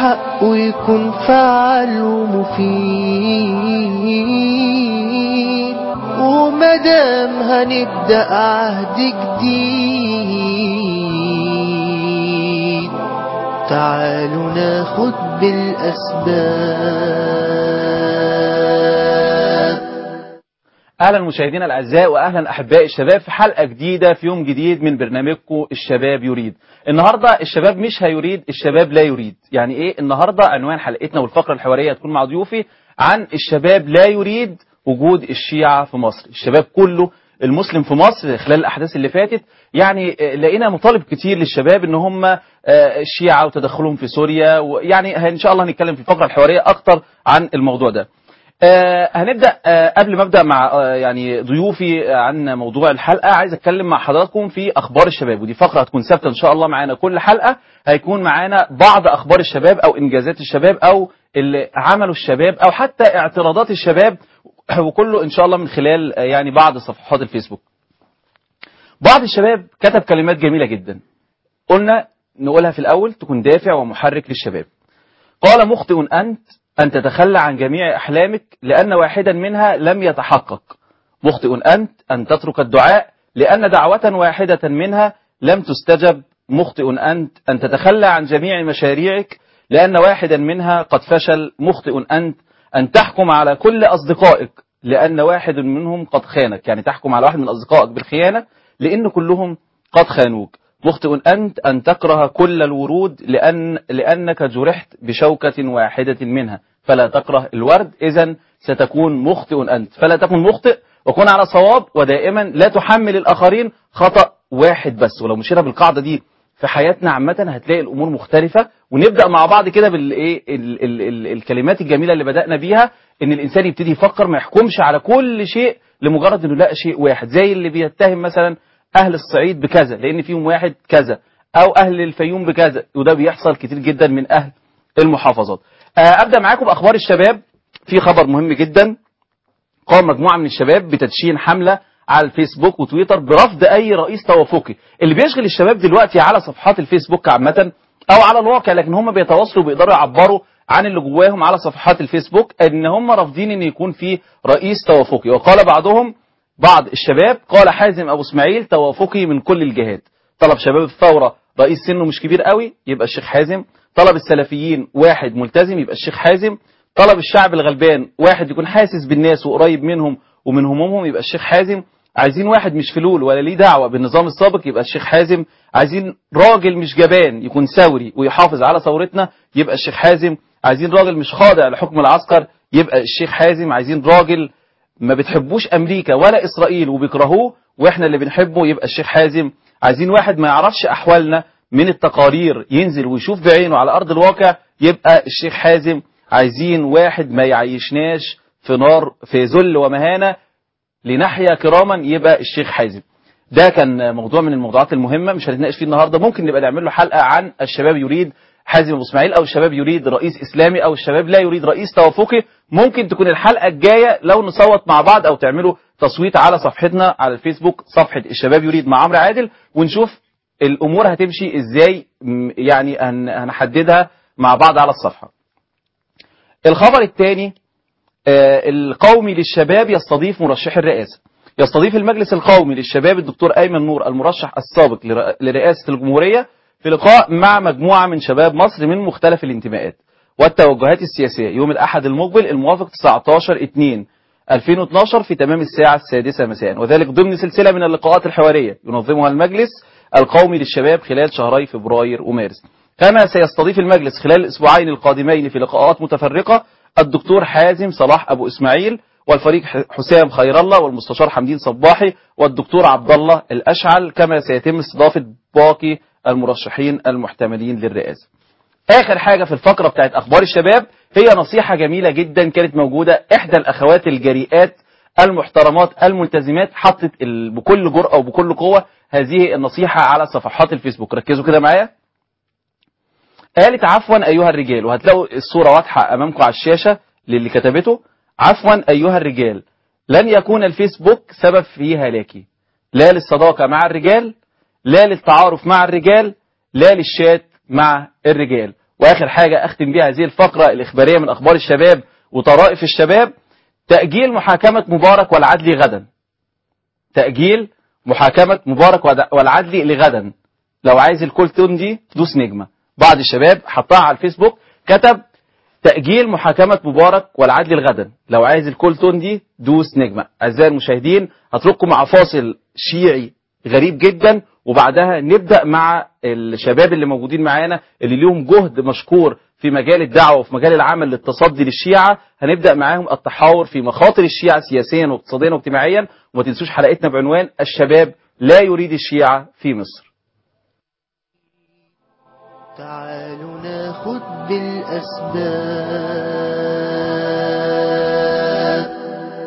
الحق ويكون فعال ومفيد ومدام هنبدأ عهد جديد تعالوا ناخد بالأسباب اهلا مشاهدينا الاعزاء واهلا احباء الشباب في حلقه جديده في يوم جديد من برنامجكم الشباب يريد النهارده الشباب مش هيريد الشباب لا يريد يعني ايه النهارده عنوان حلقتنا والفقره الحواريه هتكون مع ضيوفي عن الشباب لا يريد وجود الشيعة في مصر الشباب كله المسلم في مصر خلال الاحداث اللي فاتت يعني آه، لقينا مطالب كتير للشباب ان هم آه، الشيعة وتدخلهم في سوريا ويعني ان شاء الله هنتكلم في الفقره الحواريه اكتر عن الموضوع ده آه هنبدا آه قبل ما ابدا مع آه يعني ضيوفي آه، عن موضوع الحلقه عايز اتكلم مع حضراتكم في اخبار الشباب ودي فقره هتكون ثابته ان شاء الله معانا كل حلقه هيكون معانا بعض اخبار الشباب او انجازات الشباب او اللي عملوا الشباب او حتى اعتراضات الشباب وكله ان شاء الله من خلال آه، يعني بعض صفحات الفيسبوك بعض الشباب كتب كلمات جميله جدا قلنا نقولها في الاول تكون دافع ومحرك للشباب قال مخطئ أنت أن تتخلى عن جميع أحلامك لأن واحدا منها لم يتحقق مخطئ أنت أن تترك الدعاء لأن دعوة واحدة منها لم تستجب مخطئ أنت أن تتخلى عن جميع مشاريعك لأن واحدا منها قد فشل مخطئ أنت أن تحكم على كل أصدقائك لأن واحد منهم قد خانك يعني تحكم على واحد من أصدقائك بالخيانة لأن كلهم قد خانوك مخطئ أنت أن تكره كل الورود لأن لأنك جرحت بشوكة واحدة منها فلا تكره الورد إذا ستكون مخطئ أنت فلا تكن مخطئ وكن على صواب ودائما لا تحمل الآخرين خطأ واحد بس ولو مشينا بالقاعدة دي في حياتنا عامة هتلاقي الأمور مختلفة ونبدأ مع بعض كده بالإيه ال- ال- ال- الكلمات الجميلة اللي بدأنا بيها إن الإنسان يبتدي يفكر ما يحكمش على كل شيء لمجرد إنه لقى شيء واحد زي اللي بيتهم مثلا اهل الصعيد بكذا لان فيهم واحد كذا او اهل الفيوم بكذا وده بيحصل كتير جدا من اهل المحافظات آه، ابدا معاكم باخبار الشباب في خبر مهم جدا قام مجموعه من الشباب بتدشين حمله على الفيسبوك وتويتر برفض اي رئيس توافقي اللي بيشغل الشباب دلوقتي على صفحات الفيسبوك عامه او على الواقع لكن هم بيتواصلوا وبيقدروا يعبروا عن اللي جواهم على صفحات الفيسبوك ان هم رافضين ان يكون في رئيس توافقي وقال بعضهم بعض الشباب قال حازم ابو اسماعيل توافقي من كل الجهات طلب شباب الثوره رئيس سنه مش كبير قوي يبقى الشيخ حازم طلب السلفيين واحد ملتزم يبقى الشيخ حازم طلب الشعب الغلبان واحد يكون حاسس بالناس وقريب منهم ومن همومهم يبقى الشيخ حازم عايزين واحد مش فلول ولا ليه دعوه بالنظام السابق يبقى الشيخ حازم عايزين راجل مش جبان يكون ثوري ويحافظ على ثورتنا يبقى الشيخ حازم عايزين راجل مش خاضع لحكم العسكر يبقى الشيخ حازم عايزين راجل ما بتحبوش امريكا ولا اسرائيل وبيكرهوه واحنا اللي بنحبه يبقى الشيخ حازم عايزين واحد ما يعرفش احوالنا من التقارير ينزل ويشوف بعينه على ارض الواقع يبقى الشيخ حازم عايزين واحد ما يعيشناش في نار في ذل ومهانه لنحيا كراما يبقى الشيخ حازم ده كان موضوع من الموضوعات المهمه مش هنتناقش فيه النهارده ممكن نبقى نعمل له حلقه عن الشباب يريد حازم ابو اسماعيل او الشباب يريد رئيس اسلامي او الشباب لا يريد رئيس توافقي ممكن تكون الحلقه الجايه لو نصوت مع بعض او تعملوا تصويت على صفحتنا على الفيسبوك صفحه الشباب يريد مع عمرو عادل ونشوف الامور هتمشي ازاي م- يعني هن- هنحددها مع بعض على الصفحه الخبر الثاني آه، القومي للشباب يستضيف مرشح الرئاسة يستضيف المجلس القومي للشباب الدكتور أيمن نور المرشح السابق لر- لرئاسة الجمهورية في لقاء مع مجموعة من شباب مصر من مختلف الانتماءات والتوجهات السياسية يوم الأحد المقبل الموافق 19 2 2012 في تمام الساعة السادسة مساء وذلك ضمن سلسلة من اللقاءات الحوارية ينظمها المجلس القومي للشباب خلال شهري فبراير ومارس كما سيستضيف المجلس خلال الأسبوعين القادمين في لقاءات متفرقة الدكتور حازم صلاح أبو إسماعيل والفريق ح- حسام خير الله والمستشار حمدين صباحي والدكتور عبد الله الأشعل كما سيتم استضافة باقي المرشحين المحتملين للرئاسة اخر حاجه في الفقره بتاعت اخبار الشباب هي نصيحه جميله جدا كانت موجوده احدى الاخوات الجريئات المحترمات الملتزمات حطت ال- بكل جرأه وبكل قوه هذه النصيحه على صفحات الفيسبوك ركزوا كده معايا قالت عفوا ايها الرجال وهتلاقوا الصوره واضحه امامكم على الشاشه للي كتبته عفوا ايها الرجال لن يكون الفيسبوك سبب في هلاكي لا للصداقه مع الرجال لا للتعارف مع الرجال لا للشات مع الرجال واخر حاجه اختم بيها هذه الفقره الاخباريه من اخبار الشباب وطرائف الشباب تاجيل محاكمه مبارك والعدلي غدا تاجيل محاكمه مبارك ود- والعدلي لغدا لو عايز الكل تون دي دوس نجمه بعض الشباب حطها على الفيسبوك كتب تأجيل محاكمة مبارك والعدل غدا لو عايز الكل تون دي دوس نجمة أعزائي المشاهدين هترككم مع فاصل شيعي غريب جدا وبعدها نبدأ مع الشباب اللي موجودين معانا اللي ليهم جهد مشكور في مجال الدعوة وفي مجال العمل للتصدي للشيعة هنبدأ معاهم التحاور في مخاطر الشيعة سياسيا واقتصاديا واجتماعيا وما تنسوش حلقتنا بعنوان الشباب لا يريد الشيعة في مصر تعالوا ناخد بالأسباب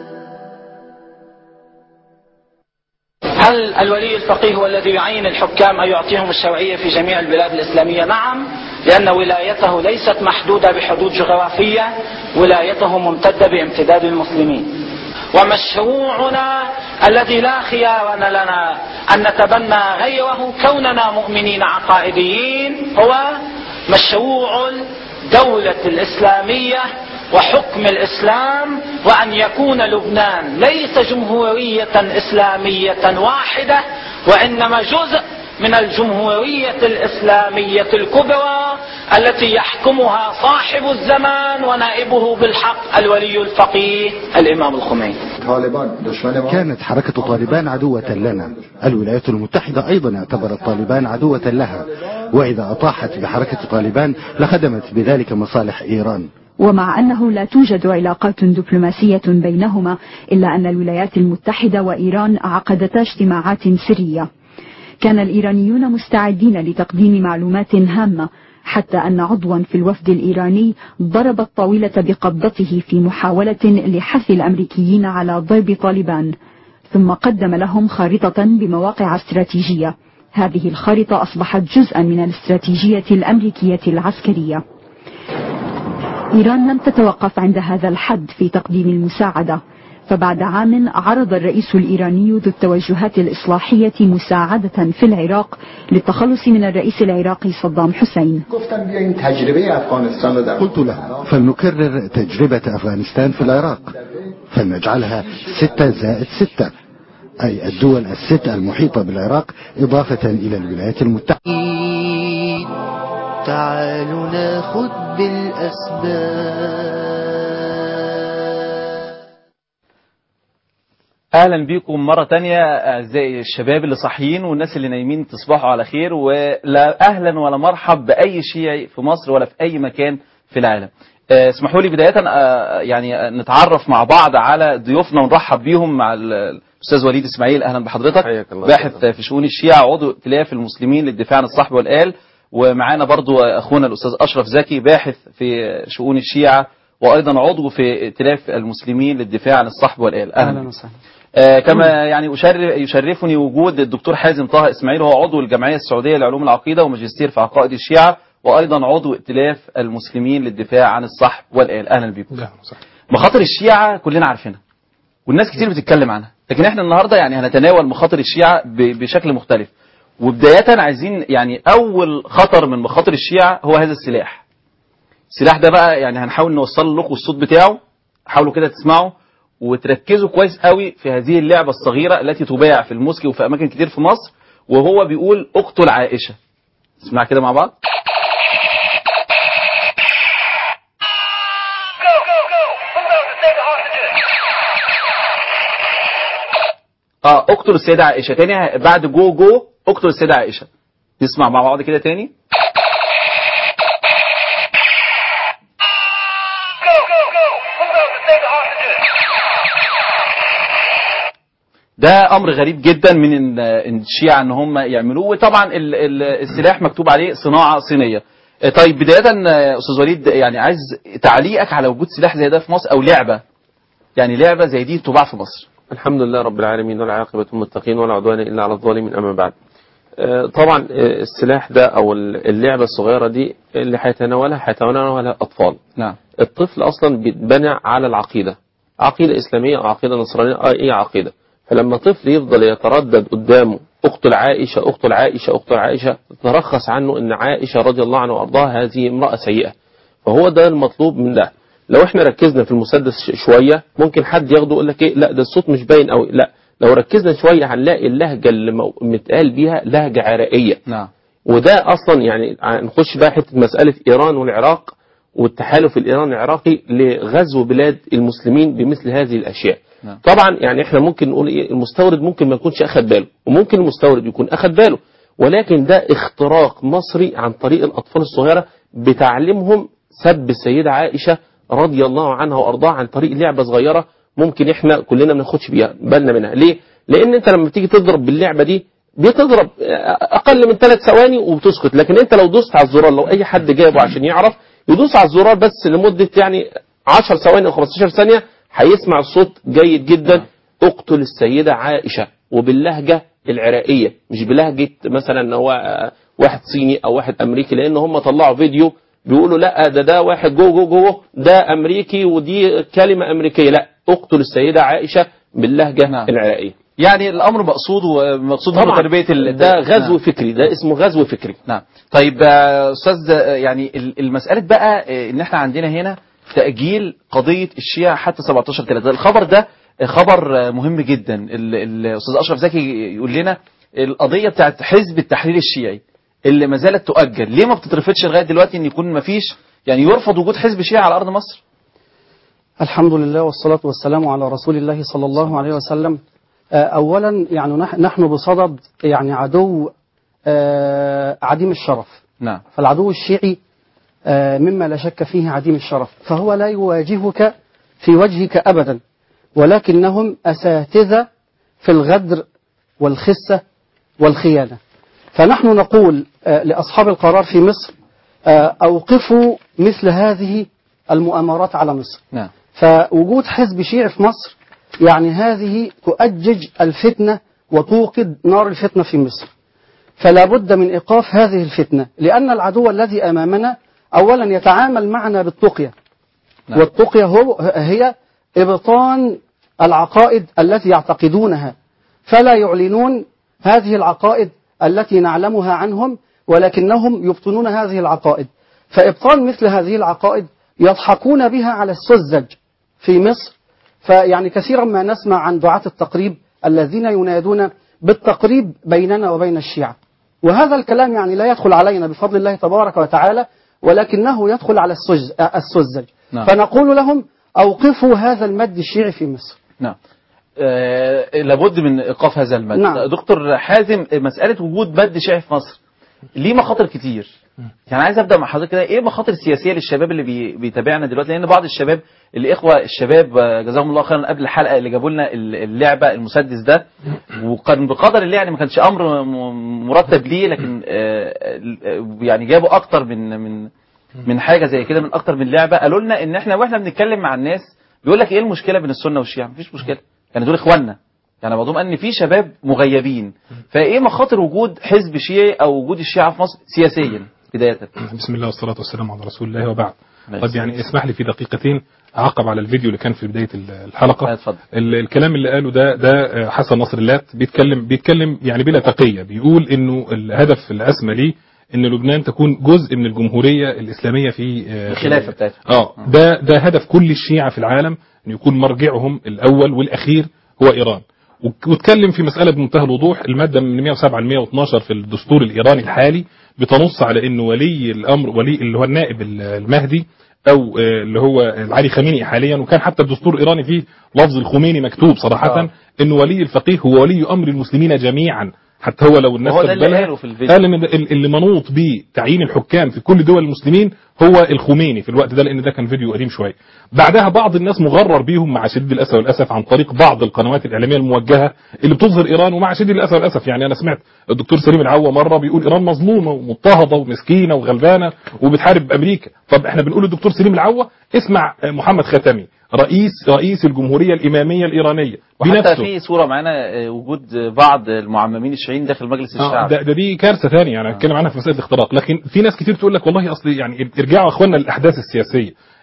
هل الولي الفقيه هو الذي يعين الحكام أن يعطيهم الشرعية في جميع البلاد الإسلامية؟ نعم لأن ولايته ليست محدودة بحدود جغرافية ولايته ممتدة بامتداد المسلمين ومشروعنا الذي لا خيار لنا أن نتبنى غيره كوننا مؤمنين عقائديين هو مشروع الدولة الإسلامية وحكم الإسلام وأن يكون لبنان ليس جمهورية إسلامية واحدة وإنما جزء من الجمهورية الإسلامية الكبرى التي يحكمها صاحب الزمان ونائبه بالحق الولي الفقيه الإمام الخميني طالبان دشمن ما كانت حركة طالبان عدوة لنا الولايات المتحدة أيضا اعتبرت طالبان عدوة لها وإذا أطاحت بحركة طالبان لخدمت بذلك مصالح إيران ومع أنه لا توجد علاقات دبلوماسية بينهما إلا أن الولايات المتحدة وإيران عقدتا اجتماعات سرية كان الإيرانيون مستعدين لتقديم معلومات هامة حتى أن عضوا في الوفد الإيراني ضرب الطاولة بقبضته في محاولة لحث الأمريكيين على ضرب طالبان ثم قدم لهم خارطة بمواقع استراتيجية هذه الخارطة أصبحت جزءا من الاستراتيجية الأمريكية العسكرية إيران لم تتوقف عند هذا الحد في تقديم المساعدة فبعد عام عرض الرئيس الإيراني ذو التوجهات الإصلاحية مساعدة في العراق للتخلص من الرئيس العراقي صدام حسين گفتن بیاین تجربه افغانستان رو در قلت له فلنكرر تجربة أفغانستان في العراق فلنجعلها ستة زائد ستة أي الدول الست المحيطة بالعراق إضافة إلى الولايات المتحدة تعالوا ناخد بالأسباب اهلا بيكم مره تانية اعزائي الشباب اللي صاحيين والناس اللي نايمين تصبحوا على خير ولا اهلا ولا مرحب باي شيعي في مصر ولا في اي مكان في العالم آه، اسمحوا لي بدايه آه، يعني آه، نتعرف مع بعض على ضيوفنا ونرحب بيهم مع ال- الاستاذ وليد اسماعيل اهلا بحضرتك حياك الله. باحث في شؤون الشيعة عضو ائتلاف المسلمين للدفاع عن الصحب والآل ومعانا برضو اخونا الاستاذ اشرف زكي باحث في شؤون الشيعة وايضا عضو في ائتلاف المسلمين للدفاع عن الصحب والآل اهلا وسهلا آه كما يعني أشرف يشرفني وجود الدكتور حازم طه اسماعيل وهو عضو الجمعيه السعوديه لعلوم العقيده وماجستير في عقائد الشيعه وايضا عضو ائتلاف المسلمين للدفاع عن الصحب والآل اهلا بكم مخاطر الشيعة كلنا عارفينها والناس كتير بتتكلم عنها لكن احنا النهارده يعني هنتناول مخاطر الشيعة ب- بشكل مختلف وبداية عايزين يعني أول خطر من مخاطر الشيعة هو هذا السلاح السلاح ده بقى يعني هنحاول نوصل لكم الصوت بتاعه حاولوا كده تسمعوا وتركزوا كويس قوي في هذه اللعبة الصغيرة التي تباع في الموسكي وفي أماكن كتير في مصر وهو بيقول اقتل عائشة اسمع كده مع بعض اه اقتل السيدة عائشة تاني بعد جو جو اقتل السيدة عائشة نسمع مع بعض كده تاني ده امر غريب جدا من ال- الشيعة ان هم يعملوه وطبعا ال- ال- السلاح مكتوب عليه صناعة صينية آه، طيب بداية آه، استاذ وليد يعني عايز تعليقك على وجود سلاح زي ده في مصر او لعبة يعني لعبة زي دي تباع في مصر الحمد لله رب العالمين والعاقبة للمتقين ولا عدوان إلا على الظالمين أما بعد آه، طبعا آه، السلاح ده أو اللعبة الصغيرة دي اللي هيتناولها هيتناولها الأطفال نعم الطفل أصلا بيتبنى على العقيدة عقيدة إسلامية أو عقيدة نصرانية أو أي عقيدة فلما طفل يفضل يتردد قدامه اقتل عائشه اقتل عائشه اقتل عائشه ترخص عنه ان عائشه رضي الله عنها وارضاها هذه امراه سيئه فهو ده المطلوب من ده لو احنا ركزنا في المسدس ش- شويه ممكن حد ياخده يقول لك ايه لا ده الصوت مش باين قوي لا لو ركزنا شويه هنلاقي اللهجه اللي مو- متقال بيها لهجه عراقيه نعم وده اصلا يعني نخش بقى حته مساله ايران والعراق والتحالف الايراني العراقي لغزو بلاد المسلمين بمثل هذه الاشياء نعم. طبعا يعني احنا ممكن نقول ايه المستورد ممكن ما يكونش اخد باله وممكن المستورد يكون اخد باله ولكن ده اختراق مصري عن طريق الاطفال الصغيره بتعليمهم سب السيده عائشه رضي الله عنها وارضاها عن طريق لعبه صغيره ممكن احنا كلنا ما ناخدش بيها بالنا منها ليه لان انت لما تيجي تضرب باللعبه دي بتضرب اقل من ثلاث ثواني وبتسكت لكن انت لو دوست على الزرار لو اي حد جابه عشان يعرف يدوس على الزرار بس لمده يعني 10 ثواني او 15 ثانيه هيسمع الصوت جيد جدا اقتل السيده عائشه وباللهجه العراقيه مش بلهجه مثلا ان هو آه، واحد صيني او واحد امريكي لان هم طلعوا فيديو بيقولوا لا ده ده واحد جو جو جو ده امريكي ودي كلمه امريكيه لا اقتل السيده عائشه باللهجه نعم. العراقيه يعني الامر مقصود ومقصود منه طبعا تربيه ال- ده غزو نعم. فكري ده اسمه غزو فكري نعم طيب آه، استاذ آه، يعني ال- المساله بقى آه، ان احنا عندنا هنا تاجيل قضيه الشيعة حتى 17 3 الخبر ده آه، خبر آه، مهم جدا ال- الاستاذ اشرف زكي يقول لنا القضيه بتاعت حزب التحرير الشيعي اللي ما زالت تؤجل ليه ما بتترفضش لغايه دلوقتي ان يكون ما فيش يعني يرفض وجود حزب شيعي على ارض مصر الحمد لله والصلاة والسلام على رسول الله صلى الله عليه وسلم آه، أولا يعني نح- نحن بصدد يعني عدو آه، عديم الشرف نعم فالعدو الشيعي آه، مما لا شك فيه عديم الشرف فهو لا يواجهك في وجهك أبدا ولكنهم أساتذة في الغدر والخسة والخيانة فنحن نقول آه، لأصحاب القرار في مصر آه، أوقفوا مثل هذه المؤامرات على مصر نعم فوجود حزب شيعي في مصر يعني هذه تؤجج الفتنة وتوقد نار الفتنة في مصر فلا بد من إيقاف هذه الفتنة لأن العدو الذي أمامنا أولا يتعامل معنا بالتقية نعم. والتقية هو هي إبطان العقائد التي يعتقدونها فلا يعلنون هذه العقائد التي نعلمها عنهم ولكنهم يبطنون هذه العقائد فإبطان مثل هذه العقائد يضحكون بها على السذج في مصر فيعني كثيرا ما نسمع عن دعاة التقريب الذين ينادون بالتقريب بيننا وبين الشيعة وهذا الكلام يعني لا يدخل علينا بفضل الله تبارك وتعالى ولكنه يدخل على السج- السذج نعم. فنقول لهم أوقفوا هذا المد الشيعي في مصر نعم آه لابد من ايقاف هذا المد نعم. دكتور حازم مساله وجود مد شيعي في مصر ليه مخاطر كتير يعني عايز ابدا مع حضرتك كده ايه المخاطر السياسيه للشباب اللي بي بيتابعنا دلوقتي لان بعض الشباب الاخوه الشباب آه، جزاهم الله خيرا قبل الحلقه اللي جابوا لنا ال- اللعبه المسدس ده وكان بقدر الله يعني ما كانش امر م- مرتب ليه لكن آه، آه، يعني جابوا اكتر من من من حاجه زي كده من اكتر من لعبه قالوا لنا ان احنا واحنا بنتكلم مع الناس بيقول لك ايه المشكله بين السنه والشيعه مفيش مشكله يعني دول اخواننا يعني بعضهم ان في شباب مغيبين فايه مخاطر وجود حزب شيعي او وجود الشيعه في مصر سياسيا بدايه بسم الله والصلاة والسلام على رسول الله وبعد ماشي. طب يعني اسمح لي في دقيقتين أعقب على الفيديو اللي كان في بداية ال- الحلقة آه، اتفضل. ال- الكلام اللي قاله ده ده آه، حسن نصر اللات بيتكلم بيتكلم يعني بلا تقية بيقول إنه الهدف الأسمى ليه إن لبنان تكون جزء من الجمهورية الإسلامية في آه، الخلافة بتاعتها. اه ده ده هدف كل الشيعة في العالم إن يكون مرجعهم الأول والأخير هو إيران وك- واتكلم في مسألة بمنتهى الوضوح المادة من 107 ل 112 في الدستور الإيراني الحالي بتنص على إنه ولي الأمر ولي اللي هو النائب ال- المهدي أو آه، اللي هو العلي خامنئي حاليا وكان حتى الدستور الإيراني فيه لفظ الخميني مكتوب صراحة آه. إنه ولي الفقيه هو ولي أمر المسلمين جميعا حتى هو لو الناس وهو ده خدت اللي بالها، قاله في الفيديو. قال ان ده- ال- اللي منوط بتعيين الحكام في كل دول المسلمين هو الخميني في الوقت ده لان ده كان فيديو قديم شويه بعدها بعض الناس مغرر بيهم مع شديد الاسف والاسف عن طريق بعض القنوات الاعلاميه الموجهه اللي بتظهر ايران ومع شديد الاسف والاسف يعني انا سمعت الدكتور سليم العوا مره بيقول ايران مظلومه ومضطهده ومسكينه وغلبانه وبتحارب امريكا طب احنا بنقول للدكتور سليم العوا اسمع محمد ختمي رئيس رئيس الجمهوريه الاماميه الايرانيه وحتى بنفسه في صوره معانا آه، وجود بعض المعممين الشيعيين داخل مجلس آه، الشعب ده, ده دي كارثه ثانيه يعني هتكلم عنها في مساله الاختراق لكن في ناس كتير تقول لك والله اصل يعني ارجعوا يا اخوانا للاحداث السياسيه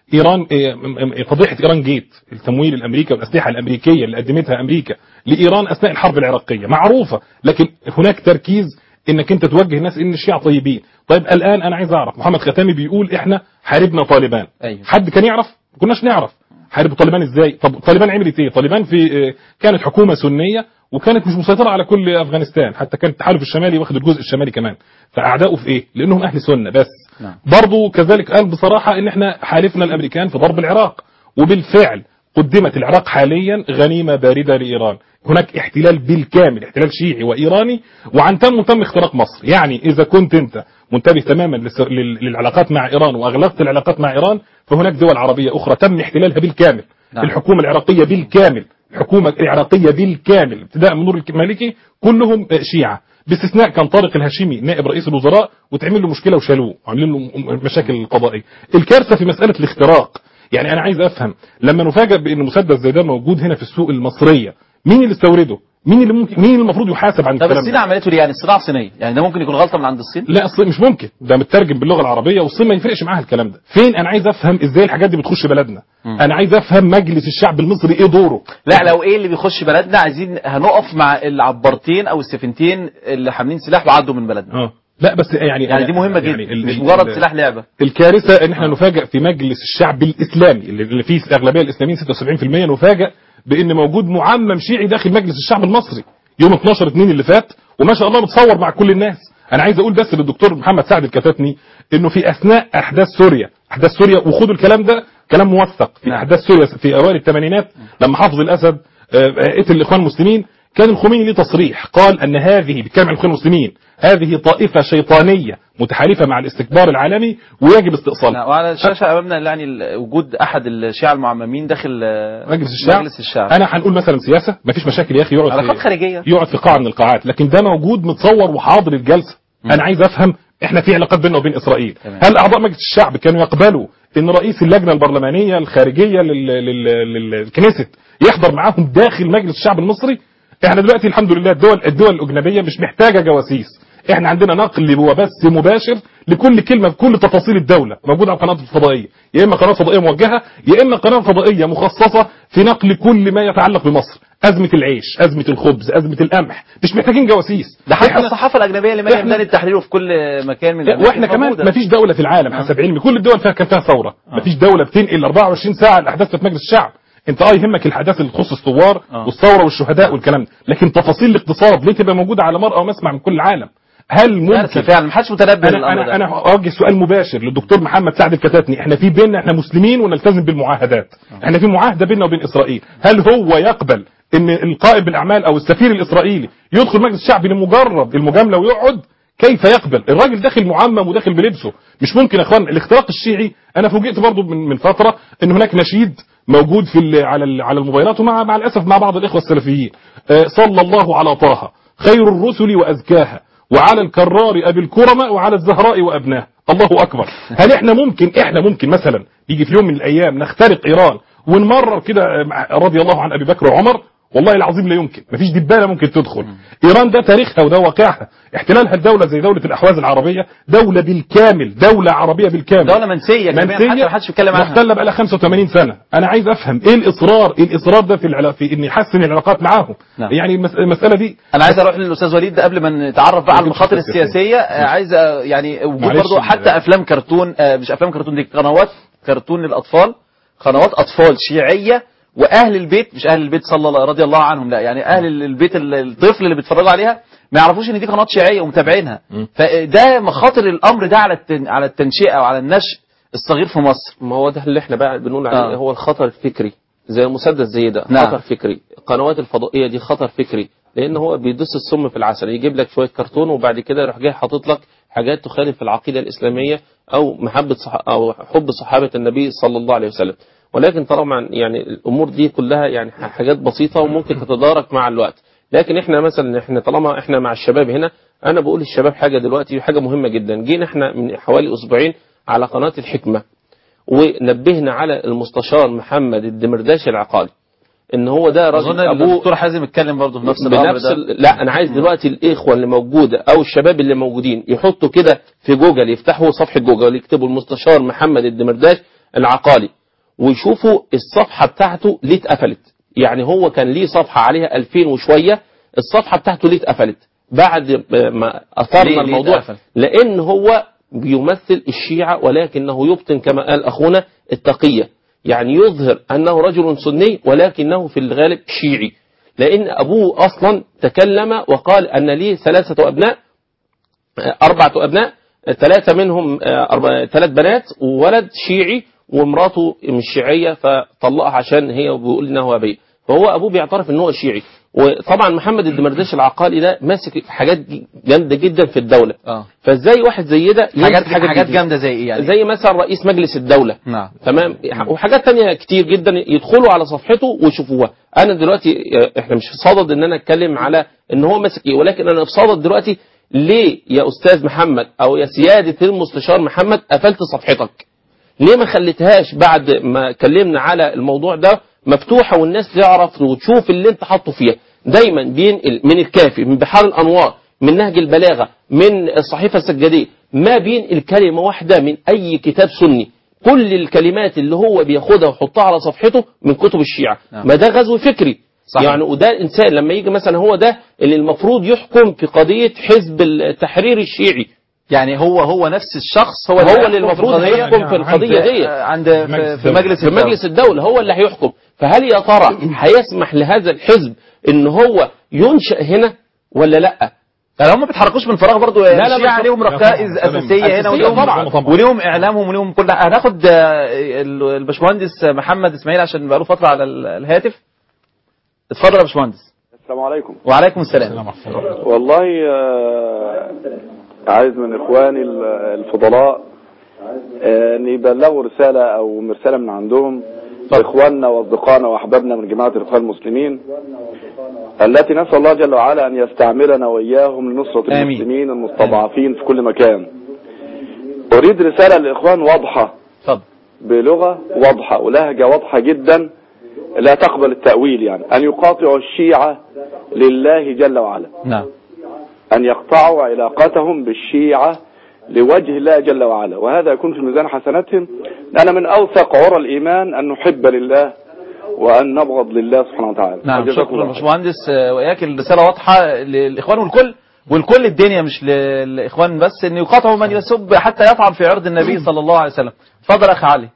ايران إيه، م- م- فضيحه ايران جيت التمويل الامريكي والاسلحه الامريكيه اللي قدمتها امريكا لايران اثناء الحرب العراقيه معروفه لكن هناك تركيز انك انت توجه الناس ان الشيعة طيبين طيب الان انا عايز اعرف محمد ختامي بيقول احنا حاربنا طالبان أيوة. حد كان يعرف ما كناش نعرف حارب طالبان ازاي طب طالبان عملت ايه طالبان في آه، كانت حكومه سنيه وكانت مش مسيطره على كل افغانستان حتى كان التحالف الشمالي واخد الجزء الشمالي كمان فاعداؤه في ايه لانهم اهل سنه بس نعم. برضه كذلك قال بصراحه ان احنا حالفنا الامريكان في ضرب العراق وبالفعل قدمت العراق حاليا غنيمه بارده لايران هناك احتلال بالكامل احتلال شيعي وايراني وعن تم تم اختراق مصر يعني اذا كنت انت منتبه تماما للس- لل- للعلاقات مع ايران واغلقت العلاقات مع ايران فهناك دول عربيه اخرى تم احتلالها بالكامل نعم. الحكومه العراقيه بالكامل الحكومه العراقية بالكامل ابتداء من نور المالكي كلهم شيعة باستثناء كان طارق الهاشمي نائب رئيس الوزراء وتعمل له مشكلة وشالوه وعاملين له مشاكل قضائية الكارثة في مسألة الاختراق يعني انا عايز افهم لما نفاجئ بان مسدس زي ده موجود هنا في السوق المصرية مين اللي استورده مين اللي ممكن مين اللي المفروض يحاسب عن طب الكلام الصين ده عملته ليه يعني الصناعه صينيه يعني ده ممكن يكون غلطه من عند الصين لا الصين مش ممكن ده مترجم باللغه العربيه والصين ما يفرقش معاها الكلام ده فين انا عايز افهم ازاي الحاجات دي بتخش بلدنا مم. انا عايز افهم مجلس الشعب المصري ايه دوره لا لو ايه اللي بيخش بلدنا عايزين هنقف مع العبارتين او السفينتين اللي حاملين سلاح وعدوا من بلدنا اه لا بس يعني يعني دي مهمه جدا ال- مش ال- مجرد ال- سلاح لعبه الكارثه ان احنا نفاجئ في مجلس الشعب الاسلامي اللي اللي فيه الاغلبيه الاسلاميين 76% نفاجئ بان موجود معمم شيعي داخل مجلس الشعب المصري يوم 12 2 اللي فات وما شاء الله متصور مع كل الناس انا عايز اقول بس للدكتور محمد سعد الكتاتني انه في اثناء احداث سوريا احداث سوريا وخدوا الكلام ده كلام موثق في نعم. احداث سوريا في اوائل الثمانينات لما حافظ الاسد آه، آه، قتل الاخوان المسلمين كان الخميني ليه تصريح قال ان هذه بيتكلم عن الاخوان المسلمين هذه طائفه شيطانيه متحالفه مع الاستكبار العالمي ويجب استئصالها نعم، وعلى الشاشه امامنا يعني ال- وجود احد الشيعة المعممين داخل آه، مجلس الشعب مجلس الشعب انا هنقول مثلا سياسه مفيش مشاكل يا اخي يقعد علاقات في خارجيه يقعد في قاعه من القاعات لكن ده موجود متصور وحاضر الجلسه انا عايز افهم احنا في علاقات بيننا وبين اسرائيل تمام. هل اعضاء مجلس الشعب كانوا يقبلوا ان رئيس اللجنه البرلمانيه الخارجيه لل- لل- للكنيست يحضر معاهم داخل مجلس الشعب المصري احنا دلوقتي الحمد لله الدول الدول الاجنبيه مش محتاجه جواسيس احنا عندنا نقل وبث مباشر لكل كلمه بكل تفاصيل الدوله موجوده على القناه الفضائيه يا اما قناه فضائيه موجهه يا اما قناه فضائيه مخصصه في نقل كل ما يتعلق بمصر ازمه العيش ازمه الخبز ازمه القمح مش محتاجين جواسيس ده حتى إحنا- الصحافه الاجنبيه اللي ماليه إحنا- ميدان التحرير وفي كل مكان من الأماكن واحنا كمان موجودة. ما فيش دوله في العالم حسب علمي كل الدول فيها كان فيها ثوره ما فيش دوله بتنقل 24 ساعه الاحداث في مجلس الشعب انت اه يهمك الاحداث اللي تخص الثوار آه. والثوره والشهداء والكلام ده لكن تفاصيل الاقتصاد ليه تبقى موجوده على مرأى ومسمع من كل العالم هل كارثة ممكن فعلا محدش متنبه انا للامر انا ده انا اوجه سؤال مباشر للدكتور محمد سعد الكتاتني احنا في بيننا احنا مسلمين ونلتزم بالمعاهدات احنا في معاهده بيننا وبين اسرائيل هل هو يقبل ان القائد بالاعمال او السفير الاسرائيلي يدخل مجلس الشعب لمجرد المجامله ويقعد كيف يقبل الراجل داخل معمم وداخل بلبسه مش ممكن يا اخوان الاختراق الشيعي انا فوجئت برضو من من فتره ان هناك نشيد موجود في ال- على ال- على الموبايلات ومع مع الاسف مع بعض الاخوه السلفيين آه، صلى الله على طه خير الرسل وازكاها وعلى الكرار ابي الكرم وعلى الزهراء وابناه الله اكبر هل احنا ممكن احنا ممكن مثلا يجي في يوم من الايام نخترق ايران ونمرر كده آه، مع- رضي الله عن ابي بكر وعمر والله العظيم لا يمكن مفيش دبانه ممكن تدخل ايران ده تاريخها وده واقعها احتلالها الدوله زي دوله الاحواز العربيه دوله بالكامل دوله عربيه بالكامل دوله منسيه كمان حتى ما حدش بيتكلم عنها محتله بقى لها 85 سنه انا عايز افهم ايه الاصرار ايه الاصرار ده في العلا... في ان يحسن العلاقات معاهم نعم. يعني المس- المساله دي انا عايز اروح للاستاذ وليد ده قبل ما نتعرف بقى على ما المخاطر جبتش السياسيه آه، عايز آه، يعني وجود معلش، برضه حتى آه. افلام كرتون آه، مش افلام كرتون دي قنوات كرتون للاطفال قنوات اطفال شيعيه واهل البيت مش اهل البيت صلى الله رضي الله عنهم لا يعني اهل البيت ال- الطفل اللي بيتفرجوا عليها ما يعرفوش ان دي قناه شيعيه ومتابعينها فده مخاطر الامر ده على التن... على التنشئه وعلى النشء الصغير في مصر ما هو ده اللي احنا بقى بنقول عليه آه. هو الخطر الفكري زي مسدس زي ده نعم. خطر فكري القنوات الفضائيه دي خطر فكري لان هو بيدس السم في العسل يجيب لك شويه كرتون وبعد كده يروح جاي حاطط لك حاجات تخالف العقيده الاسلاميه او محبه صح او حب صحابه النبي صلى الله عليه وسلم ولكن طالما يعني الامور دي كلها يعني حاجات بسيطه وممكن تتدارك مع الوقت لكن احنا مثلا احنا طالما احنا مع الشباب هنا انا بقول للشباب حاجه دلوقتي حاجه مهمه جدا جينا احنا من حوالي اسبوعين على قناه الحكمه ونبهنا على المستشار محمد الدمرداش العقالي ان هو ده راجل اظن ابوه الدكتور حازم اتكلم برضه في نفس الامر بنفس ده ال... لا انا عايز دلوقتي الاخوه اللي موجوده او الشباب اللي موجودين يحطوا كده في جوجل يفتحوا صفحه جوجل يكتبوا المستشار محمد الدمرداش العقالي ويشوفوا الصفحة بتاعته ليه اتقفلت يعني هو كان ليه صفحة عليها 2000 وشوية الصفحة بتاعته ليه اتقفلت بعد ما ليه- أثرنا ليه الموضوع اتقفل؟ لأن هو بيمثل الشيعة ولكنه يبطن كما قال أخونا التقية يعني يظهر أنه رجل سني ولكنه في الغالب شيعي لأن أبوه أصلا تكلم وقال أن لي ثلاثة أبناء أربعة أبناء ثلاثة منهم آه، أربع- ثلاث بنات وولد شيعي ومراته مش شيعية فطلقها عشان هي بيقول إنها وهابية فهو أبوه بيعترف إن هو شيعي وطبعا محمد الدمرداش العقالي ده ماسك حاجات جامدة جدا في الدولة اه فازاي واحد زي ده حاجات يمسك حاجة حاجات جديدة؟ جامده زي ايه يعني زي مثلا رئيس مجلس الدولة نعم تمام وحاجات تانية كتير جدا يدخلوا على صفحته ويشوفوها انا دلوقتي احنا مش في صدد ان انا اتكلم على ان هو ماسك ايه ولكن انا في صدد دلوقتي ليه يا استاذ محمد او يا سيادة المستشار محمد قفلت صفحتك ليه ما خليتهاش بعد ما اتكلمنا على الموضوع ده مفتوحة والناس تعرف وتشوف اللي انت حاطه فيها دايما بينقل من الكافي من بحار الانوار من نهج البلاغة من الصحيفة السجادية ما بينقل كلمة واحدة من اي كتاب سني كل الكلمات اللي هو بياخدها ويحطها على صفحته من كتب الشيعة نعم. ما ده غزو فكري صحيح. يعني وده الانسان لما يجي مثلا هو ده اللي المفروض يحكم في قضية حزب التحرير الشيعي يعني هو هو نفس الشخص هو هو اللي اللي هيحكم في المفروض القضية؟ يحكم في القضية في- دي عند في, في مجلس في الدولة. مجلس الدولة هو اللي هيحكم فهل يا ترى هيسمح لهذا الحزب ان هو ينشأ هنا ولا لا يعني هم ما بيتحركوش من فراغ برضو لا، لا، الشيعة من ليهم فراغ. ركائز لا، طبعاً. أساسية هنا أساسية وليهم طبعاً. وليهم إعلامهم وليهم كل هناخد آه، ال- الباشمهندس محمد إسماعيل عشان بقاله فترة على ال- الهاتف اتفضل يا باشمهندس السلام عليكم وعليكم السلام والله آه، عايز من اخواني ال- الفضلاء آه، ان يبلغوا رساله او رساله من عندهم لاخواننا واصدقائنا واحبابنا من جماعه الاخوان المسلمين التي نسال الله جل وعلا ان يستعملنا واياهم لنصره آمين. المسلمين المستضعفين في كل مكان. اريد رساله للاخوان واضحه اتفضل بلغه واضحه ولهجه واضحه جدا لا تقبل التاويل يعني ان يقاطعوا الشيعه لله جل وعلا. نعم أن يقطعوا علاقتهم بالشيعة لوجه الله جل وعلا وهذا يكون في ميزان حسناتهم لأن من أوثق عرى الإيمان أن نحب لله وأن نبغض لله سبحانه وتعالى نعم وجزاكم شكرا الله يا خير. باشمهندس آه، وإياك الرسالة واضحة للإخوان والكل والكل الدنيا مش للإخوان بس إن يقاطعوا من يسب حتى يطعن في عرض النبي صلى الله عليه وسلم اتفضل أخ علي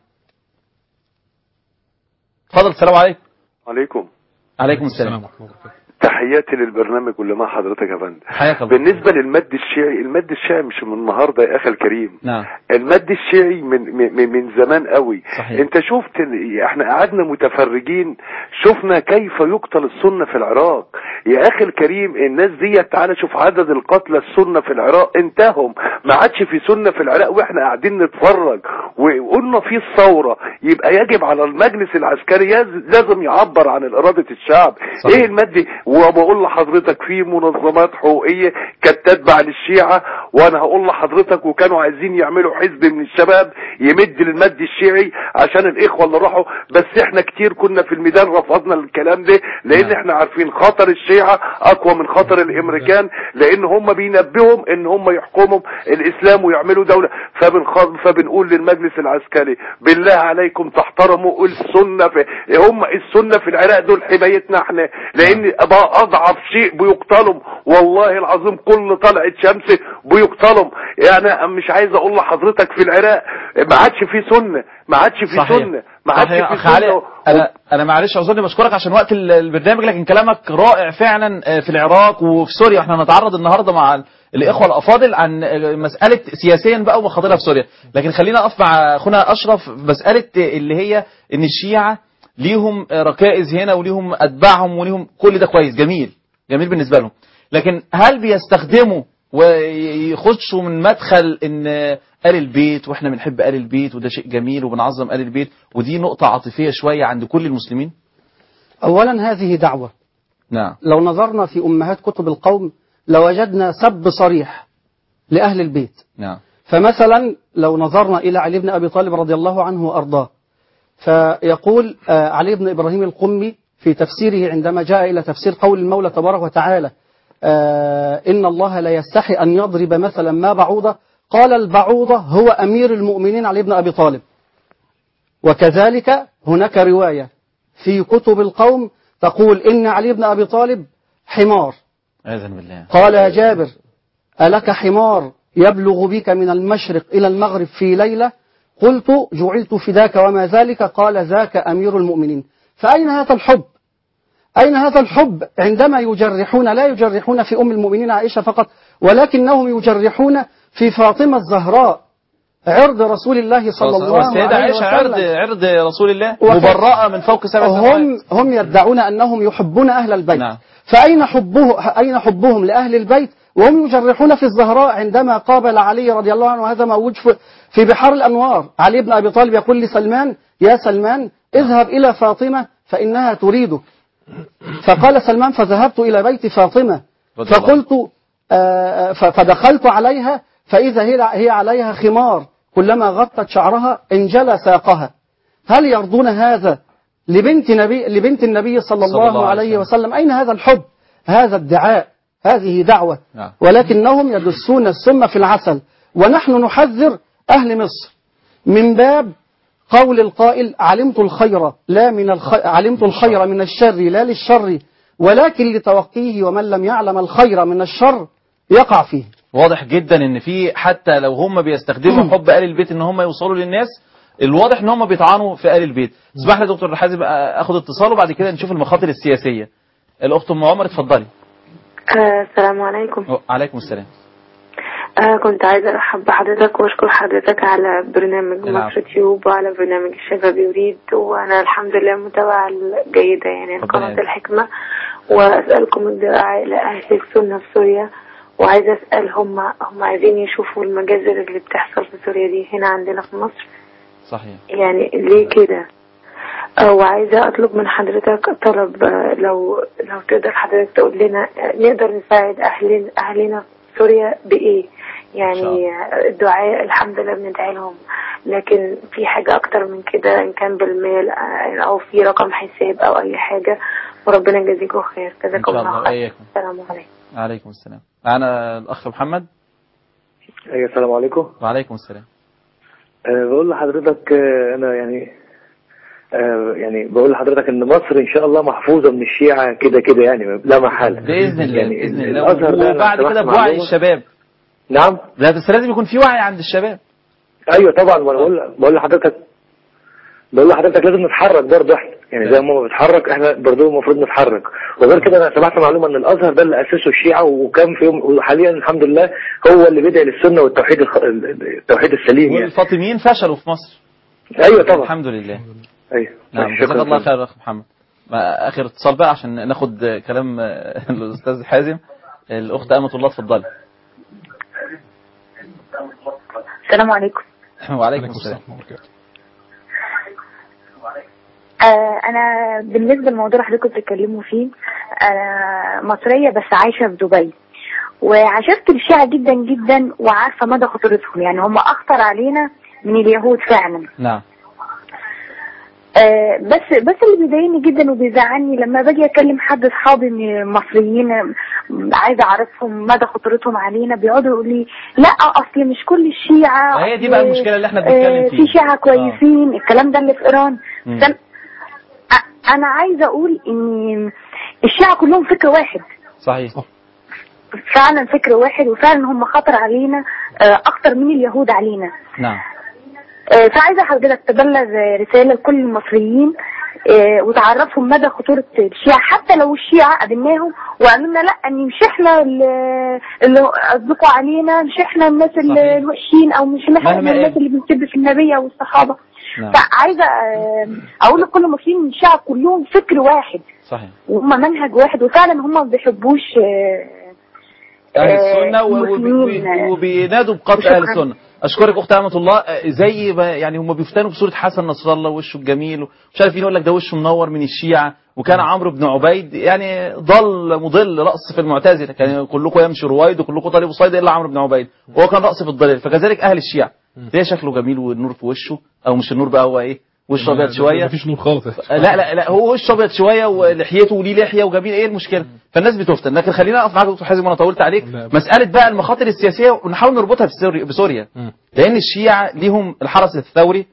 اتفضل السلام عليكم عليكم عليكم السلام تحياتي للبرنامج واللي مع حضرتك يا فندم حياك الله بالنسبة للمد الشيعي المد الشيعي مش من النهاردة يا أخي الكريم نعم المد الشيعي من من, من زمان قوي صحيح. انت شفت ال- احنا قعدنا متفرجين شفنا كيف يقتل السنة في العراق يا اخي الكريم الناس دي تعالى شوف عدد القتلى السنة في العراق انتهم ما عادش في سنة في العراق واحنا قاعدين نتفرج وقلنا في الثورة يبقى يجب على المجلس العسكري يز- لازم يعبر عن إرادة الشعب صحيح. ايه المادي وبقول لحضرتك في منظمات حقوقية كانت تتبع للشيعة وانا هقول لحضرتك وكانوا عايزين يعملوا حزب من الشباب يمد للمد الشيعي عشان الاخوة اللي راحوا بس احنا كتير كنا في الميدان رفضنا الكلام ده لان نعم. احنا عارفين خطر الشيعة اقوى من خطر الامريكان لان هم بينبههم ان هم يحكموا الاسلام ويعملوا دولة فبنخ... فبنقول للمجلس العسكري بالله عليكم تحترموا السنة في هم السنة في العراق دول حمايتنا احنا لان بقى اضعف شيء بيقتلهم والله العظيم كل طلعة شمس بيقتلهم يعني مش عايز اقول لحضرتك في العراق ما عادش في سنة ما عادش في صحيح. سنة ما عادش صحيح في أخ علي سنة انا انا معلش اعذرني بشكرك عشان وقت ال- البرنامج لكن كلامك رائع فعلا آه، في العراق وفي سوريا احنا هنتعرض النهارده مع ال- الاخوه الافاضل عن آه، مساله سياسيا بقى ومخاطرها في سوريا لكن خلينا اقف مع اخونا اشرف في مساله آه، اللي هي ان الشيعه ليهم آه، ركائز هنا وليهم اتباعهم وليهم كل ده كويس جميل جميل بالنسبه لهم لكن هل بيستخدموا ويخشوا من مدخل ان آل البيت واحنا بنحب آل البيت وده شيء جميل وبنعظم آل البيت ودي نقطة عاطفية شوية عند كل المسلمين أولا هذه دعوة نعم لو نظرنا في أمهات كتب القوم لوجدنا سب صريح لأهل البيت نعم فمثلا لو نظرنا إلى علي بن أبي طالب رضي الله عنه وأرضاه فيقول آه، علي بن إبراهيم القمي في تفسيره عندما جاء إلى تفسير قول المولى تبارك وتعالى آه، إن الله لا يستحي أن يضرب مثلا ما بعوضة قال البعوضة هو أمير المؤمنين علي بن أبي طالب وكذلك هناك رواية في كتب القوم تقول إن علي بن أبي طالب حمار عياذا بالله قال يا جابر ألك حمار يبلغ بك من المشرق إلى المغرب في ليلة قلت جعلت فداك وما ذلك قال ذاك أمير المؤمنين فأين هذا الحب أين هذا الحب عندما يجرحون لا يجرحون في أم المؤمنين عائشة فقط ولكنهم يجرحون في فاطمة الزهراء عرض رسول الله صلى الله والسيدة عليه عائشة عرض وسلم عرض رسول الله وكيف- مبرأة من فوق سبع سماوات هم هم يدعون انهم يحبون اهل البيت نعم. فاين حبه اين حبهم لاهل البيت وهم يجرحون في الزهراء عندما قابل علي رضي الله عنه وهذا موجود في- في بحار الانوار علي بن ابي طالب يقول لسلمان يا سلمان اذهب الى فاطمه فانها تريدك فقال سلمان فذهبت الى بيت فاطمه رضي الله فقلت آه، ف- فدخلت عليها فاذا هي هي عليها خمار كلما غطت شعرها انجلى ساقها هل يرضون هذا لبنت نبي لبنت النبي صلى الله, الله عليه عليه وسلم أين هذا الحب هذا ادعاء هذه دعوة نعم. ولكنهم يدسون السم في العسل ونحن نحذر أهل مصر من باب قول القائل علمت الخير لا من الخ... علمت الخير من الشر لا للشر ولكن لتوقيه ومن لم يعلم الخير من الشر يقع فيه واضح جدا ان في حتى لو هم بيستخدموا حب آل البيت ان هم يوصلوا للناس الواضح ان هم بيطعنوا في آل البيت اسمح لي يا دكتور حازم اخد اتصال وبعد كده نشوف المخاطر السياسية الاخت ام عمر اتفضلي آه، السلام عليكم عليكم السلام آه كنت عايزة أرحب بحضرتك وأشكر حضرتك على برنامج العفو. مصر تيوب وعلى برنامج الشباب يريد وأنا الحمد لله متابعة الجيدة يعني ربنا قناة يبارك. الحكمة وأسألكم الدعاء لأهل السنة في سوريا وعايزة أسأل هم هم عايزين يشوفوا المجازر اللي بتحصل في سوريا دي هنا عندنا في مصر صحيح يعني ليه كده آه، وعايزة أطلب من حضرتك طلب آه، لو لو تقدر حضرتك تقول لنا آه، نقدر نساعد أهلنا أهلنا في سوريا بإيه؟ يعني آه، الدعاء الحمد لله بندعي لهم لكن في حاجة أكتر من كده إن كان بالمال آه، أو في رقم حساب أو أي حاجة وربنا يجازيكم خير ان جزاكم شاء الله الله خير اياكم السلام عليكم عليكم السلام معنا الاخ محمد ايوه السلام عليكم وعليكم السلام أه بقول لحضرتك آه، انا يعني أه يعني بقول لحضرتك ان مصر ان شاء الله محفوظه من الشيعه كده كده يعني لا محاله باذن الله يعني باذن الأزهر ده الله أنا وبعد سمعت كده بوعي معلومة. الشباب نعم لا بس لازم يكون في وعي عند الشباب ايوه طبعا ما انا بقول بقول لحضرتك بقول لحضرتك لازم نتحرك برضه احنا يعني زي ما هو بيتحرك احنا برضه المفروض نتحرك وغير كده انا سمعت معلومه ان الازهر ده اللي اسسه الشيعه وكان في يوم وحاليا الحمد لله هو اللي بيدعي للسنه والتوحيد الخ... التوحيد السليم يعني والفاطميين فشلوا في مصر ايوه طبعا الحمد لله ايوه نعم شكراً جزاك الله جداً. خير يا اخ محمد ما- اخر اتصال بقى عشان ناخد كلام الاستاذ حازم الاخت امه الله اتفضلي السلام عليكم وعليكم السلام آه انا بالنسبه للموضوع اللي حضرتك بتتكلموا فيه انا مصريه بس عايشه في دبي وعاشرت الشيعة جدا جدا وعارفه مدى خطورتهم يعني هم اخطر علينا من اليهود فعلا نعم آه بس بس اللي بيضايقني جدا وبيزعلني لما باجي اكلم حد اصحابي من مصريين آه، عايزه اعرفهم مدى خطورتهم علينا بيقعدوا يقولوا لي لا اصل مش كل الشيعه ما هي دي أصل، بقى المشكلة اللي احنا بنتكلم آه، فيها. في شيعه كويسين الكلام ده اللي في ايران مم. بس أنا- أ- انا عايزه اقول ان الشيعه كلهم فكر واحد صحيح فعلا فكر واحد وفعلا هم خطر علينا آه، اكتر من اليهود علينا نعم آه، فعايزه حضرتك تبلغ رساله لكل المصريين آه، وتعرفهم مدى خطوره الشيعه حتى لو الشيعه قابلناهم وقالوا لنا لا ان مش احنا اللي اللي قصدكوا علينا مش احنا الناس اللي الوحشين او مش احنا مهما الناس قال. اللي بنسب في النبي او الصحابه نعم فعايزه آه، اقول لكل المصريين ان الشيعه كلهم فكر واحد صحيح وهم منهج واحد وفعلا هم ما بيحبوش آه، اهل آه، السنه و- وبي- المسلمين، وبي- آه، وبينادوا بقتل شكراً. اهل السنه اشكرك اخت امه الله آه، زي ما يعني هم بيفتنوا بصوره حسن نصر الله وشه الجميل ومش عارف مين يقول لك ده وشه منور من الشيعه وكان عمرو بن عبيد يعني ضل مضل رأس في المعتزله كان كلكم يمشي رويد وكلكم طالب صيد الا عمرو بن عبيد وهو كان رأس في الضلال فكذلك اهل الشيعه تلاقي شكله جميل والنور في وشه او مش النور بقى هو ايه وشه ابيض شويه مفيش نور خالص لا لا لا هو وشه ابيض شويه ولحيته وليه لحيه وجميل ايه المشكله فالناس بتفتن لكن خلينا اقف معاك يا دكتور حازم وانا طولت عليك مساله بقى المخاطر السياسيه ونحاول نربطها بسوريا, بسوريا. لان الشيعه ليهم الحرس الثوري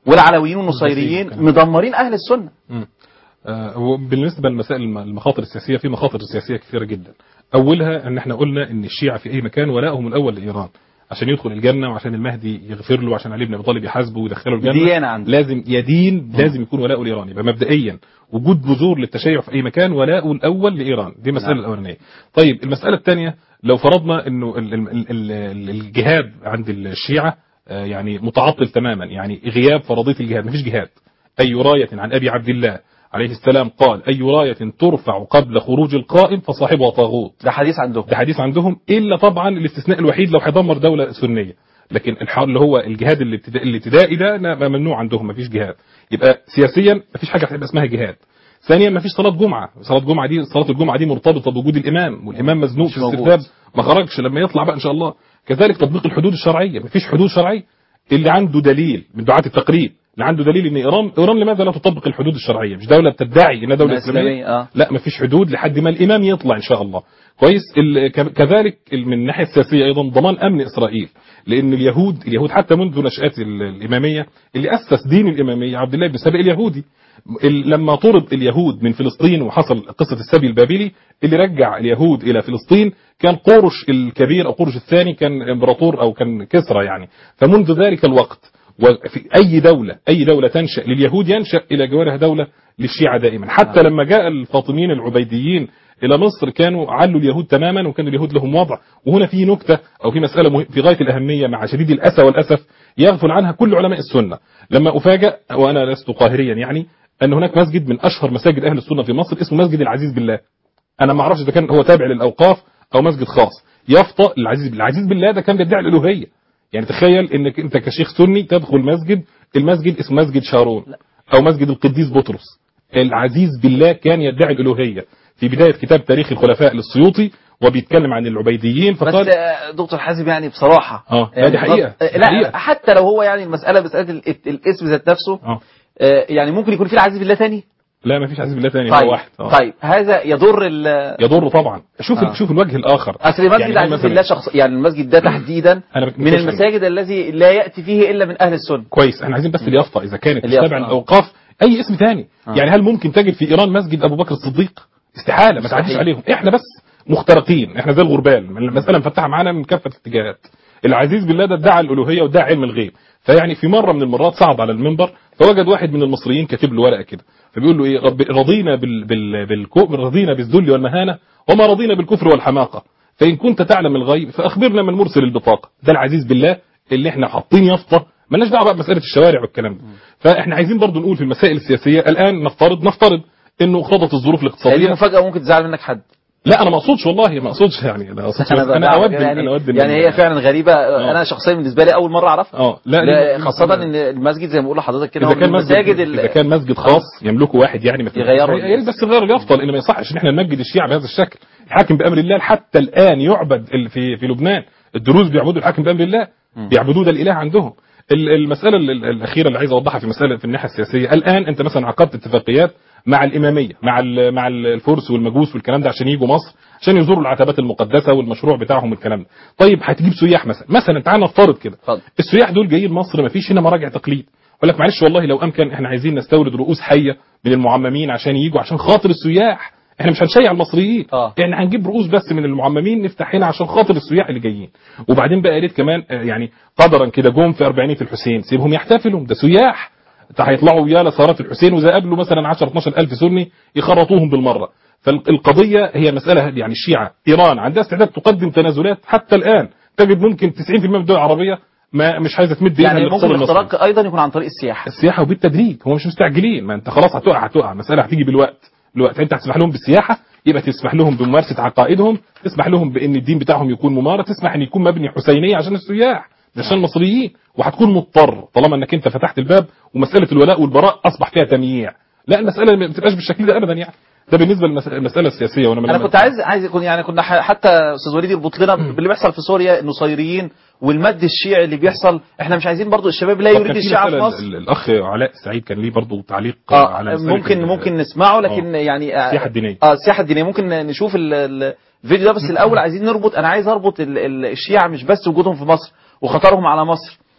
والعلويين والنصيريين مدمرين اهل السنه مم. آه، وبالنسبه لمسائل الم- المخاطر السياسيه في مخاطر سياسيه كثيره جدا اولها ان احنا قلنا ان الشيعه في اي مكان ولائهم الاول لايران عشان يدخل الجنه وعشان المهدي يغفر له وعشان علي بن ابي طالب يحاسبه ويدخله الجنه ديانة عنده. لازم يدين لازم يكون ولاؤه لايران يبقى مبدئيا وجود بذور للتشيع في اي مكان ولاؤه الاول لايران دي المساله نعم. الاولانيه طيب المساله الثانيه لو فرضنا انه ال- ال- ال- ال- الجهاد عند الشيعه آه، يعني متعطل تماما يعني غياب فرضيه الجهاد مفيش جهاد اي رايه عن ابي عبد الله عليه السلام قال اي رايه ترفع قبل خروج القائم فصاحبها طاغوت ده حديث عندهم ده حديث عندهم الا طبعا الاستثناء الوحيد لو هيدمر دوله سنيه لكن الح- اللي هو الجهاد الابتدا- الابتدائي ده نا- ممنوع عندهم مفيش جهاد يبقى سياسيا مفيش حاجه هتبقى اسمها جهاد ثانيا مفيش صلاه جمعه صلاه الجمعه دي صلاه الجمعه دي مرتبطه بوجود الامام والامام مزنوق مش في موجود. الاسترداد ما خرجش لما يطلع بقى ان شاء الله كذلك تطبيق الحدود الشرعيه مفيش حدود شرعيه اللي عنده دليل من دعاة التقريب اللي عنده دليل ان ايران ايران لماذا لا تطبق الحدود الشرعيه مش دوله بتدعي انها دوله إنها اسلاميه إسلامية، آه. لا مفيش حدود لحد ما الامام يطلع ان شاء الله كويس ال- ك- كذلك ال- من الناحيه السياسيه ايضا ضمان امن اسرائيل لان اليهود اليهود حتى منذ نشاه ال- الاماميه اللي اسس دين الاماميه عبد الله بن سبأ اليهودي ال- لما طرد اليهود من فلسطين وحصل قصه السبي البابلي اللي رجع اليهود الى فلسطين كان قورش الكبير او قورش الثاني كان امبراطور او كان كسرى يعني فمنذ ذلك الوقت وفي اي دوله اي دوله تنشا لليهود ينشا الى جوارها دوله للشيعه دائما حتى لما جاء الفاطميين العبيديين الى مصر كانوا علوا اليهود تماما وكان اليهود لهم وضع وهنا في نكته او في مساله مهم في غايه الاهميه مع شديد الاسى والاسف يغفل عنها كل علماء السنه لما افاجئ وانا لست قاهريا يعني ان هناك مسجد من اشهر مساجد اهل السنه في مصر اسمه مسجد العزيز بالله انا ما اعرفش اذا كان هو تابع للاوقاف او مسجد خاص يفطأ العزيز بالله العزيز بالله ده كان بيدعي الالوهيه يعني تخيل انك انت كشيخ سني تدخل مسجد المسجد اسمه مسجد شارون او مسجد القديس بطرس العزيز بالله كان يدعي الالوهيه في بدايه كتاب تاريخ الخلفاء للسيوطي وبيتكلم عن العبيديين بس فقال آه، دكتور حازم يعني بصراحه اه لا يعني دي حقيقه آه، دي لا حقيقة. حتى لو هو يعني المساله مساله ال- ال- الاسم ذات نفسه اه آه، يعني ممكن يكون في العزيز بالله تاني لا ما فيش عزيز بالله ثاني طيب هو واحد آه. طيب هذا يضر ال يضر طبعا شوف آه. شوف الوجه الاخر اصل المسجد يعني العزيز مثلاً- بالله شخص يعني المسجد ده تحديدا أنا من بتكلمش- المساجد الذي لا ياتي فيه الا من اهل السنه كويس احنا عايزين بس اليافطه اذا كانت اليافطة، تابع آه. الاوقاف اي اسم ثاني آه. يعني هل ممكن تجد في ايران مسجد ابو بكر الصديق استحاله ما تعديش مستحيل. عليهم احنا بس مخترقين احنا زي الغربال المساله مفتحه معانا من كافه الاتجاهات العزيز بالله ده ادعى الالوهيه وادعى علم الغيب فيعني في مره من المرات صعد على المنبر فوجد واحد من المصريين كاتب له ورقه كده فبيقول له ايه رب رضينا بال بال بالكفر رضينا بالذل والمهانه وما رضينا بالكفر والحماقه فان كنت تعلم الغيب فاخبرنا من مرسل البطاقه ده العزيز بالله اللي احنا حاطين يافطه مالناش دعوه بقى بمساله الشوارع والكلام ده فاحنا عايزين برضو نقول في المسائل السياسيه الان نفترض نفترض انه اقتضت الظروف هذه الاقتصاديه مفاجاه ممكن تزعل منك حد لا انا ما اقصدش والله ما اقصدش يعني انا اقصدش انا, انا, أنا اود يعني, انا اود يعني هي فعلا غريبه انا شخصيا بالنسبه لي اول مره اعرفها اه لا, لا لا خاصه ان المسجد زي ما بقول لحضرتك كده هو اذا من كان مسجد المساجد اذا ال- كان مسجد خاص يملكه واحد يعني مثلا يغيروا يا ريت بس يغيروا اليافطه لان ما يصحش ان احنا نمجد الشيعة بهذا الشكل الحاكم بامر الله حتى الان يعبد ال- في في لبنان الدروز بيعبدوا الحاكم بامر الله بيعبدوه ده الاله عندهم ال- المساله ال- ال- الاخيره اللي عايز اوضحها في مساله في الناحيه السياسيه الان انت مثلا عقدت اتفاقيات مع الاماميه مع ال- مع ال- الفرس والمجوس والكلام ده عشان يجوا مصر عشان يزوروا العتبات المقدسه والمشروع بتاعهم والكلام ده طيب هتجيب سياح مثلا مثلا تعال نفترض كده السياح دول جايين مصر ما فيش هنا مراجع تقليد يقول لك معلش والله لو امكن احنا عايزين نستورد رؤوس حيه من المعممين عشان يجوا عشان خاطر السياح احنا مش هنشيع المصريين آه. يعني هنجيب رؤوس بس من المعممين نفتح هنا عشان خاطر السياح اللي جايين وبعدين بقى يا ريت كمان آه، يعني قدرا كده جم في اربعينيه الحسين سيبهم يحتفلوا ده سياح ده هيطلعوا يا لصارات الحسين واذا قابلوا مثلا 10 12 الف سني يخرطوهم بالمره فالقضيه هي مساله يعني الشيعه ايران عندها استعداد تقدم تنازلات حتى الان تجد ممكن 90% من الدول العربيه ما مش عايزه تمد ايدها يعني للاقتصاد ممكن المصري الاختراق ايضا يكون عن طريق السياحه السياحه وبالتدريج هم مش مستعجلين ما انت خلاص هتقع هتقع مساله هتيجي بالوقت الوقت انت هتسمح لهم بالسياحه يبقى تسمح لهم بممارسه عقائدهم تسمح لهم بان الدين بتاعهم يكون ممارس تسمح ان يكون مبني حسينيه عشان السياح مش عشان المصريين وهتكون مضطر طالما انك انت فتحت الباب ومساله الولاء والبراء اصبح فيها تمييع لا المساله ما بتبقاش بالشكل ده ابدا يعني ده بالنسبه للمساله السياسيه وانا انا كنت عايز عايز يكون يعني كنا ح- حتى استاذ وليد يربط لنا باللي بيحصل في سوريا النصيريين والمد الشيعي اللي بيحصل احنا مش عايزين برضو الشباب لا طب يريد كان في الشيعه في مسألة مصر ال- ال- الاخ علاء سعيد كان ليه برضه تعليق اه على مسألة ممكن ال- ممكن نسمعه لكن يعني آه، السياحة الدينية. اه السياحه الدينيه ممكن نشوف ال- ال- الفيديو ده بس الاول عايزين نربط انا عايز اربط ال- ال- الشيعة مش بس وجودهم في مصر وخطرهم على مصر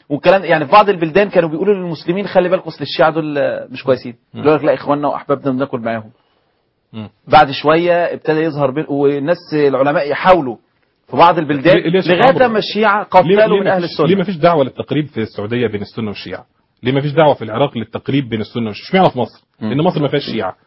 والكلام يعني في بعض البلدان كانوا بيقولوا للمسلمين خلي بالكم اصل الشيعة دول آه، مش كويسين يقول لك لا اخواننا واحبابنا بناكل معاهم مم. بعد شويه ابتدى يظهر بين والناس العلماء يحاولوا في بعض البلدان ليه- ليه يا شيخ لغايه عمرو؟ لما الشيعة ليه- قتلوا ليه من اهل مفيش- السنه ليه ما فيش دعوه للتقريب في السعوديه بين السنه والشيعه؟ ليه ما فيش دعوه في العراق للتقريب بين السنه والشيعه؟ اشمعنى في مصر؟ لان مصر ما فيهاش شيعه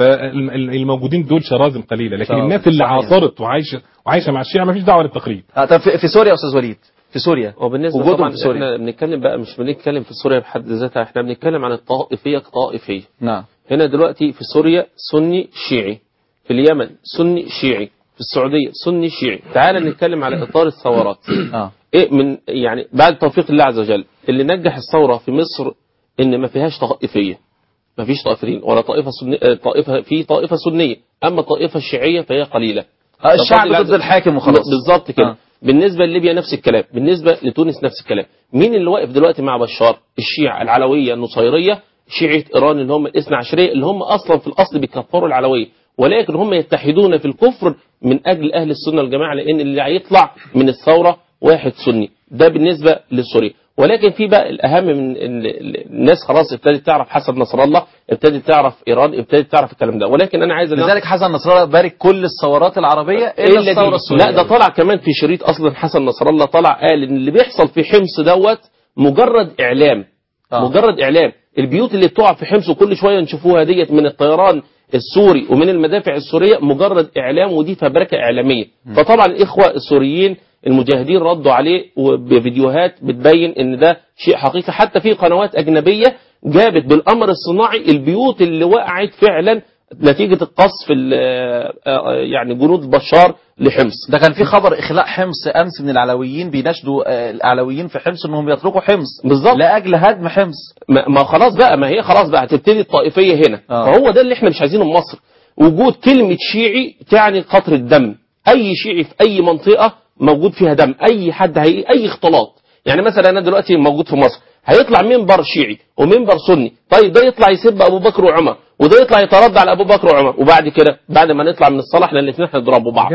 فالموجودين دول شراذم قليله لكن شراذم، الناس اللي صحيح. عاصرت وعايشه وعايشه مع الشيعه ما فيش دعوه للتقريب آه، طب في في سوريا يا استاذ وليد في سوريا وبالنسبه وجودهم طبعا في سوريا احنا بنتكلم بقى مش بنتكلم في سوريا بحد ذاتها احنا بنتكلم عن الطائفيه كطائفيه نعم هنا دلوقتي في سوريا سني شيعي في اليمن سني شيعي في السعوديه سني شيعي تعال نتكلم على اطار الثورات اه ايه من يعني بعد توفيق الله عز وجل اللي نجح الثوره في مصر ان ما فيهاش طائفيه ما فيش طائفتين ولا طائفه سنية طائفه في طائفه سنيه اما الطائفه الشيعيه فهي قليله آه، الشعب بفضل الله ضد الحاكم وخلاص. بالظبط كده آه. بالنسبه لليبيا نفس الكلام بالنسبه لتونس نفس الكلام مين اللي واقف دلوقتي مع بشار الشيعة العلويه النصيريه شيعه ايران اللي هم الاثنى عشريه اللي هم اصلا في الاصل بيكفروا العلويه ولكن هم يتحدون في الكفر من اجل اهل السنه والجماعه لان اللي هيطلع من الثوره واحد سني ده بالنسبه لسوريا ولكن في بقى الاهم من ال- ال- الناس خلاص ابتدت تعرف حسن نصر الله ابتدت تعرف ايران ابتدت تعرف الكلام ده ولكن انا عايز أنا- لذلك حسن نصر الله بارك كل الثورات العربيه الا إلا دي. الثوره السوريه لا ده طلع كمان في شريط اصلا حسن نصر الله طلع قال ان اللي بيحصل في حمص دوت مجرد اعلام آه. مجرد اعلام البيوت اللي بتقع في حمص وكل شويه نشوفوها ديت من الطيران السوري ومن المدافع السوريه مجرد اعلام ودي فبركه اعلاميه فطبعا الاخوه السوريين المجاهدين ردوا عليه وبفيديوهات بتبين ان ده شيء حقيقي حتى في قنوات اجنبيه جابت بالامر الصناعي البيوت اللي وقعت فعلا نتيجه القصف ال- آه، آه، يعني جنود بشار لحمص ده كان في خبر اخلاء حمص امس من العلويين بيناشدوا آه، الاعلويين في حمص انهم يتركوا حمص بالظبط لاجل هدم حمص ما ما خلاص بقى ما هي خلاص بقى هتبتدي الطائفيه هنا آه. فهو ده اللي احنا مش عايزينه في مصر وجود كلمه شيعي تعني قطر الدم اي شيعي في اي منطقه موجود فيها دم اي حد هي اي اختلاط يعني مثلا انا دلوقتي موجود في مصر هيطلع منبر شيعي ومنبر سني طيب ده يطلع يسب ابو بكر وعمر وده يطلع يتردى على ابو بكر وعمر وبعد كده بعد ما نطلع من الصلاه احنا الاثنين هنضربوا بعض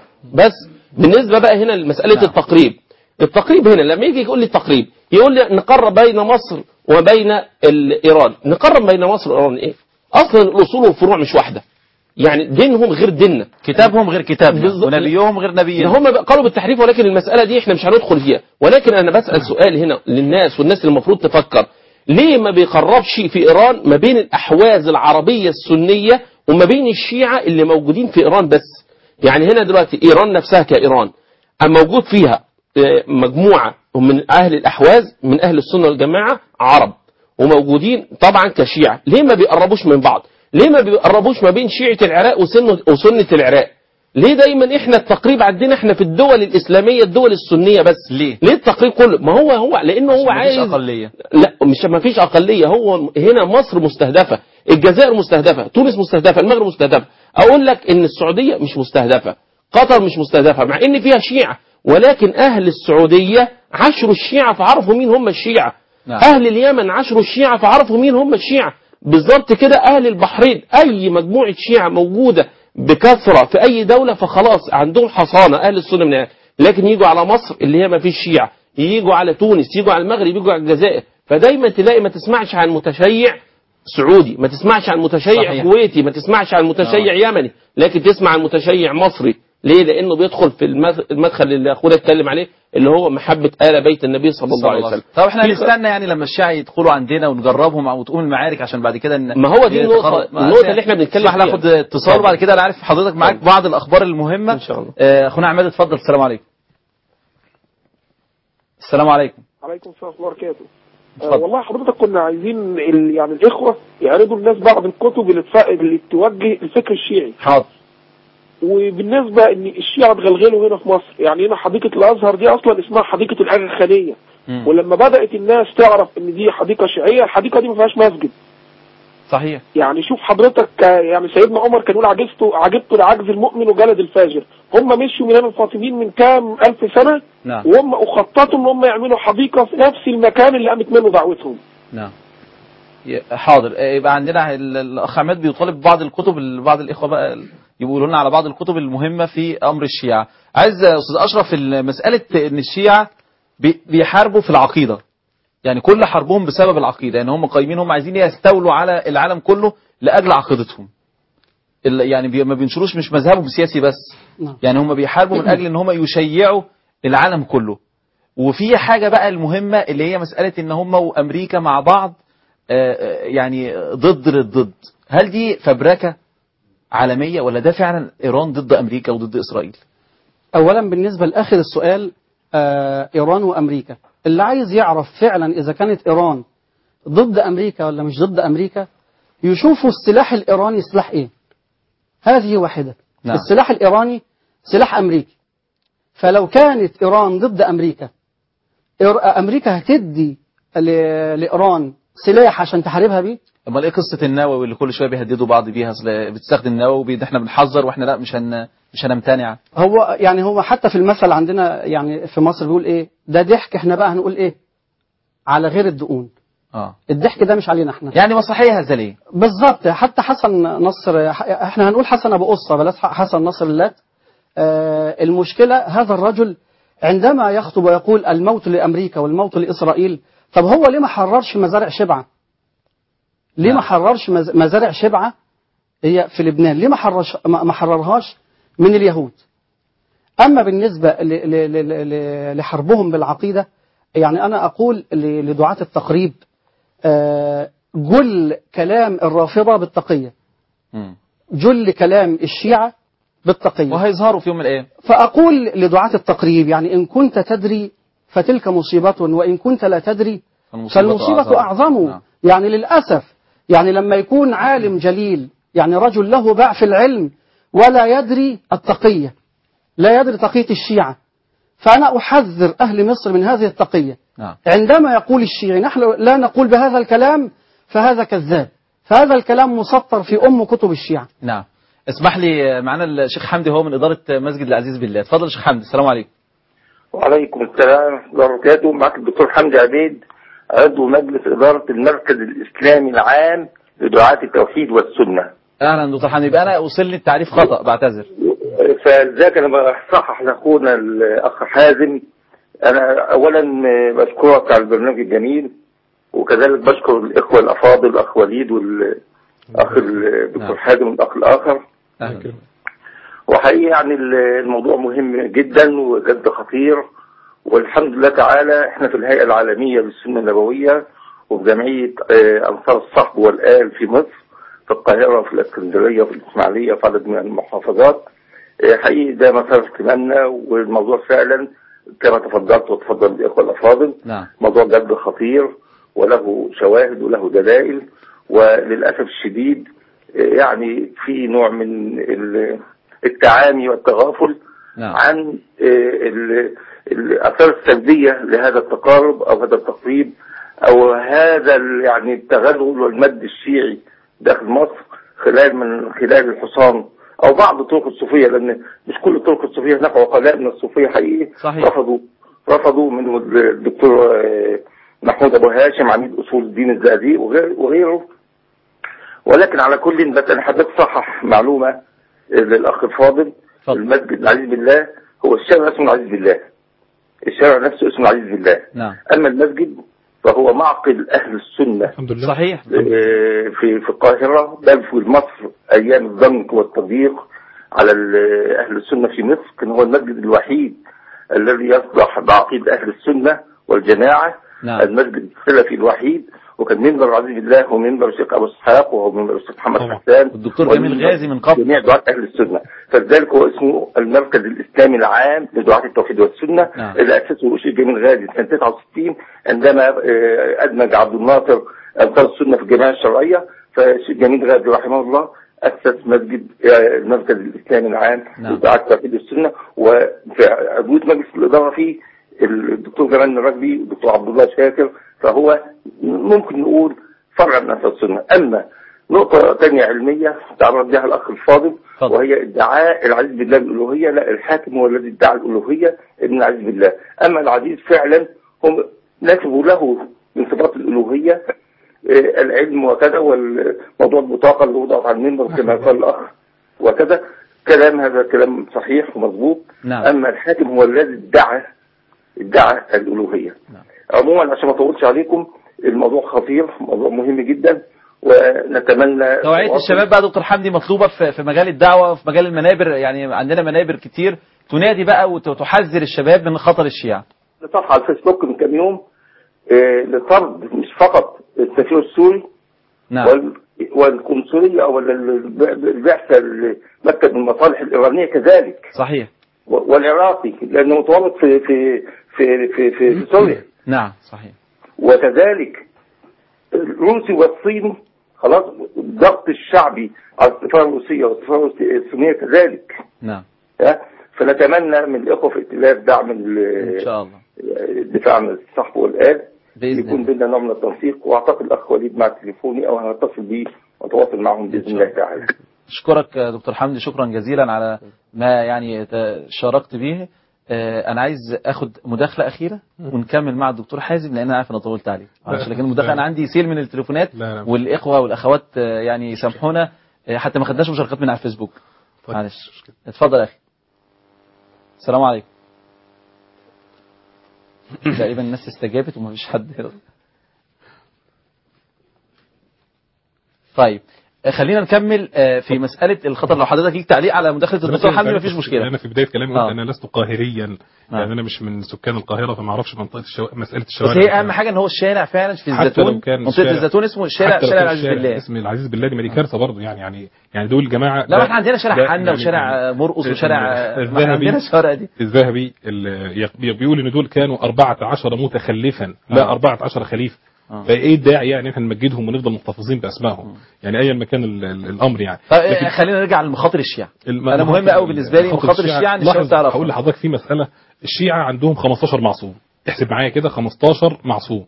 بس بالنسبه بقى هنا لمساله نعم. التقريب التقريب هنا لما يجي يقول لي التقريب يقول لي نقرب بين مصر وبين ال- ايران نقرب بين مصر وايران ايه اصلا الاصول والفروع مش واحده يعني دينهم غير ديننا كتابهم غير كتابنا بالظبط. ونبيهم غير نبينا ده هم بقى قالوا بالتحريف ولكن المسألة دي احنا مش هندخل فيها ولكن انا بسأل سؤال هنا للناس والناس اللي المفروض تفكر ليه ما بيقربش في ايران ما بين الاحواز العربية السنية وما بين الشيعة اللي موجودين في ايران بس يعني هنا دلوقتي ايران نفسها كايران أما موجود فيها آه، مجموعة من اهل الاحواز من اهل السنة والجماعة عرب وموجودين طبعا كشيعة ليه ما بيقربوش من بعض ليه ما بيقربوش ما بين شيعة العراق وسنة, وسنة العراق ليه دايما احنا التقريب عندنا احنا في الدول الاسلاميه الدول السنيه بس ليه ليه التقريب كله ما هو هو لانه هو مفيش عايز اقليه لا مش ما فيش اقليه هو هنا مصر مستهدفه الجزائر مستهدفه تونس مستهدفه المغرب مستهدفه اقول لك ان السعوديه مش مستهدفه قطر مش مستهدفه مع ان فيها شيعه ولكن اهل السعوديه عشروا الشيعه فعرفوا مين هم الشيعه نعم. اهل اليمن عشروا الشيعه فعرفوا مين هم الشيعه بالظبط كده اهل البحرين اي مجموعه شيعه موجوده بكثره في اي دوله فخلاص عندهم حصانه اهل السنه من لكن يجوا على مصر اللي هي ما فيش شيعه يجوا على تونس يجوا على المغرب يجوا على الجزائر فدايما تلاقي ما تسمعش عن متشيع سعودي ما تسمعش عن متشيع صحيح. كويتي ما تسمعش عن متشيع يمني لكن تسمع عن متشيع مصري ليه لانه بيدخل في المث- المدخل اللي اخونا اتكلم عليه اللي هو محبه ال بيت النبي صلى الله عليه وسلم طب احنا في- هنستنى يعني لما الشيعة يدخلوا عندنا ونجربهم او تقوم المعارك عشان بعد كده ان ما هو دي النقطة- يتقرب- ما- النقطة اللي احنا بنتكلم اسمح لي فيها. اخد اتصال بعد كده انا عارف حضرتك معاك بعض الاخبار المهمه ان شاء الله آه، اخونا عماد اتفضل السلام عليكم السلام عليكم عليكم السلام ورحمه الله وبركاته آه اتفضل. والله حضرتك كنا عايزين ال... يعني الاخوه يعرضوا الناس بعض الكتب اللي, تف... اللي توجه الفكر الشيعي حاضر وبالنسبه ان الشيعه اتغلغلوا هنا في مصر يعني هنا حديقه الازهر دي اصلا اسمها حديقه الاغا الخانيه مم. ولما بدات الناس تعرف ان دي حديقه شيعيه الحديقه دي ما فيهاش مسجد صحيح يعني شوف حضرتك آه، يعني سيدنا عمر كان يقول عجزت عجبت لعجز المؤمن وجلد الفاجر هم مشوا من هنا الفاطميين من كام الف سنه نعم وهم وخططوا ان هم يعملوا حديقه في نفس المكان اللي قامت منه دعوتهم نعم ي- حاضر آه، يبقى عندنا ال- الاخ عماد بيطالب بعض الكتب ال- بعض الاخوه بقى ال- يقولوا لنا على بعض الكتب المهمه في امر الشيعه عايز يا استاذ اشرف ال- مساله ان الشيعه بي- بيحاربوا في العقيده يعني كل حربهم بسبب العقيدة يعني هم قايمين هم عايزين يستولوا على العالم كله لأجل عقيدتهم ال- يعني بي- ما بينشروش مش مذهبهم السياسي بس نعم. يعني هم بيحاربوا من أجل ان هم يشيعوا العالم كله وفي حاجة بقى المهمة اللي هي مسألة ان هم وأمريكا مع بعض آه، آه، يعني ضد للضد هل دي فبركة عالمية ولا ده فعلا إيران ضد أمريكا وضد إسرائيل اولا بالنسبه لاخر السؤال آه ايران وامريكا اللي عايز يعرف فعلا اذا كانت ايران ضد امريكا ولا مش ضد امريكا يشوفوا السلاح الايراني سلاح ايه هذه واحده نعم. السلاح الايراني سلاح امريكي فلو كانت ايران ضد امريكا إير- امريكا هتدي ل- لايران سلاح عشان تحاربها بيه امال ايه قصه النووي اللي كل شويه بيهددوا بعض بيها اصل بتستخدم نووي ده احنا بنحذر واحنا لا مش هن مش هنمتنع هو يعني هو حتى في المثل عندنا يعني في مصر بيقول ايه ده ضحك احنا بقى هنقول ايه على غير الدقون اه الضحك ده مش علينا احنا يعني مسرحيه هزليه بالظبط حتى حسن نصر احنا هنقول حسن ابو قصه بلاش حسن نصر اللات آه المشكله هذا الرجل عندما يخطب ويقول الموت لامريكا والموت لاسرائيل طب هو ليه ما حررش مزارع شبعه؟ ليه ما حررش مز- مزارع شبعه هي في لبنان؟ ليه ما حررش ما ما حررهاش من اليهود؟ اما بالنسبه ل- ل- ل- ل- لحربهم بالعقيده يعني انا اقول ل- لدعاة التقريب آه، جل كلام الرافضه بالتقيه مم. جل كلام الشيعه بالتقيه وهيظهروا في يوم من الايام فأقول لدعاة التقريب يعني إن كنت تدري فتلك مصيبة وإن كنت لا تدري فالمصيبة أعظم نعم. يعني للأسف يعني لما يكون عالم جليل يعني رجل له باع في العلم ولا يدري التقية لا يدري تقية الشيعة فأنا أحذر أهل مصر من هذه التقية نعم عندما يقول الشيعي نحن لا نقول بهذا الكلام فهذا كذاب فهذا الكلام مسطر في أم كتب الشيعة نعم اسمح لي معانا الشيخ حمدي هو من اداره مسجد العزيز بالله اتفضل يا شيخ حمدي السلام عليكم وعليكم السلام ورحمة الله وبركاته معك الدكتور حمدي عبيد عضو مجلس إدارة المركز الإسلامي العام لدعاة التوحيد والسنة اهلا دكتور حمدي يبقى انا وصلني التعريف خطا بعتذر فلذلك أنا بصحح لأخونا الأخ حازم أنا أولا بشكرك على البرنامج الجميل وكذلك بشكر الإخوة الأفاضل الأخ وليد والأخ الدكتور حازم والأخ الآخر اهلا وحقيقي يعني الموضوع مهم جدا وجد خطير والحمد لله تعالى احنا في الهيئة العالمية للسنة النبوية وفي جمعية آه، أنصار الصحب والآل في مصر في القاهرة وفي الإسكندرية وفي الإسماعيلية وفي عدد من المحافظات آه، حقيقي ده مسار اهتمامنا والموضوع فعلا كما تفضلت وتفضل الإخوة الأفاضل نعم موضوع جد خطير وله شواهد وله دلائل وللأسف الشديد آه، يعني في نوع من ال- التعامي والتغافل نعم عن آه، ال- الآثار السلبية لهذا التقارب أو هذا التقريب أو هذا ال- يعني التغلغل والمد الشيعي داخل مصر خلال من خلال الحصان أو بعض الطرق الصوفية لأن مش كل الطرق الصوفية هناك عقلاء من الصوفية حقيقي صحيح. رفضوا رفضوا منه الدكتور آه، محمود أبو هاشم عميد أصول الدين الزقازيق وغير- وغيره ولكن على كل بس أنا حبيت أصحح معلومة آه، للأخ الفاضل المسجد العزيز بالله هو الشارع اسمه العزيز بالله الشارع نفسه اسمه العزيز بالله نعم أما المسجد فهو معقل أهل السنة الحمد لله صحيح آه، في في القاهرة بل في مصر أيام الضنك والتضييق على ال- أهل السنة في مصر كان هو المسجد الوحيد الذي يصلح بعقيدة أهل السنة والجماعة نعم المسجد السلفي الوحيد وكان منبر العزيز بالله ومنبر الشيخ أبو إسحاق وهو منبر الشيخ محمد حسان والدكتور جميل ومنبر غازي من قبل جميع دعاة أهل السنة فلذلك هو اسمه المركز الإسلامي العام لدعاة التوحيد والسنة نعم. اللي أسسه الشيخ جميل غازي سنة 69 عندما آه، أدمج عبد الناصر أنصار السنة في الجمعية الشرعية فالشيخ جميل غازي رحمه الله أسس مسجد آه، المركز الإسلامي العام نعم. لدعاة التوحيد والسنة وفي عضوية مجلس الإدارة فيه الدكتور جمال الرجبي والدكتور عبد الله شاكر فهو ممكن نقول فرع من أنصار السنة أما نقطة تانية علمية تعرض لها الأخ الفاضل وهي ادعاء العزيز بالله بالألوهية لا الحاكم هو الذي ادعى الألوهية ابن العزيز بالله أما العزيز فعلا هم نسبوا له من صفات الألوهية آه، العلم وكذا والموضوع البطاقة اللي وضعت على المنبر كما قال الأخ وكذا كلام هذا كلام صحيح ومظبوط نعم أما الحاكم هو الذي ادعى ادعى الالوهيه عموما عشان ما اطولش عليكم الموضوع خطير موضوع مهم جدا ونتمنى توعية تواصل- الشباب بقى دكتور حمدي مطلوبة في في مجال الدعوة وفي مجال المنابر يعني عندنا منابر كتير تنادي بقى وتحذر الشباب من خطر الشيعة صفحه على الفيسبوك من كام يوم آه، لطرد مش فقط السفير السوري نعم وال- والقنصليه او ال- ال- البعثه المكتب المصالح الايرانيه كذلك صحيح و- والعراقي لانه متورط في في في في, في, في سوريا نعم صحيح وكذلك الروسي والصيني خلاص الضغط الشعبي على السفاره الروسيه والسفاره الصينيه كذلك نعم ها؟ فنتمنى من الاخوه في ائتلاف دعم ال- ان شاء الله الدفاع عن الصحب والآل بإذن يكون بيننا نوع من التنسيق واعتقد الاخ وليد مع تليفوني او هنتصل بيه واتواصل معهم باذن الله تعالى اشكرك يا دكتور حمدي شكرا جزيلا على ما يعني ت- شاركت به آه، انا عايز اخد مداخله اخيره ونكمل مع الدكتور حازم لان انا عارف انا طولت عليه معلش لكن المداخله انا عندي سيل من التليفونات لا، لا. والاخوه والاخوات آه، يعني يسامحونا آه، حتى ما خدناش مشاركات من على الفيسبوك معلش اتفضل يا اخي السلام عليكم تقريبا الناس استجابت ومفيش حد يرد. طيب آه، خلينا نكمل آه، في مسألة الخطر لو حضرتك ليك تعليق على مداخلة الدكتور حمدي مفيش مشكلة انا في بدايه كلامي قلت آه. انا لست قاهريا يعني انا مش من سكان القاهره فما اعرفش منطقه الشو... مساله بس الشوارع هي أهم حاجة إن هو الشارع فعلا في حتى الزيتون لو كان منطقة الشارع- الزيتون اسمه الشارع حتى لو شارع كان العزيز الشارع بالله اسم العزيز بالله دي ما دي كارثه برضه يعني يعني يعني دول جماعه لا ما احنا عندنا شارع ده حنا يعني وشارع مرقص وشارع ما احنا الذهبي عندنا الشوارع دي الذهبي اللي يق- بيقول ان دول كانوا 14 متخلفا لا آه. 14 خليفه آه. فايه الداعي يعني احنا نمجدهم ونفضل محتفظين باسمائهم يعني ايا ما كان ال- ال- الامر يعني طيب لكن آه، خلينا نرجع لمخاطر الشيعة الم- أنا مهم مخاطر- قوي بالنسبة لي مخاطر الشيعة إن الشباب لاحظ تعرفها. هقول لحضرتك في مساله الشيعه عندهم 15 معصوم احسب معايا كده 15 معصوم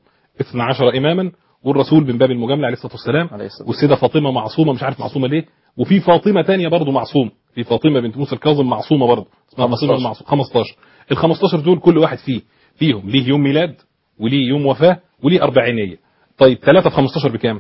12 اماما والرسول من باب المجامله عليه الصلاه والسلام والسيده فاطمه معصومه مش عارف معصومه ليه وفي فاطمه تانية برضه معصومه في فاطمه بنت موسى الكاظم معصومه برضه اسمها فاطمه 15. المعصوم 15 ال 15 دول كل واحد فيه فيهم ليه يوم ميلاد وليه يوم وفاه وليه اربعينيه طيب 3 في 15 بكام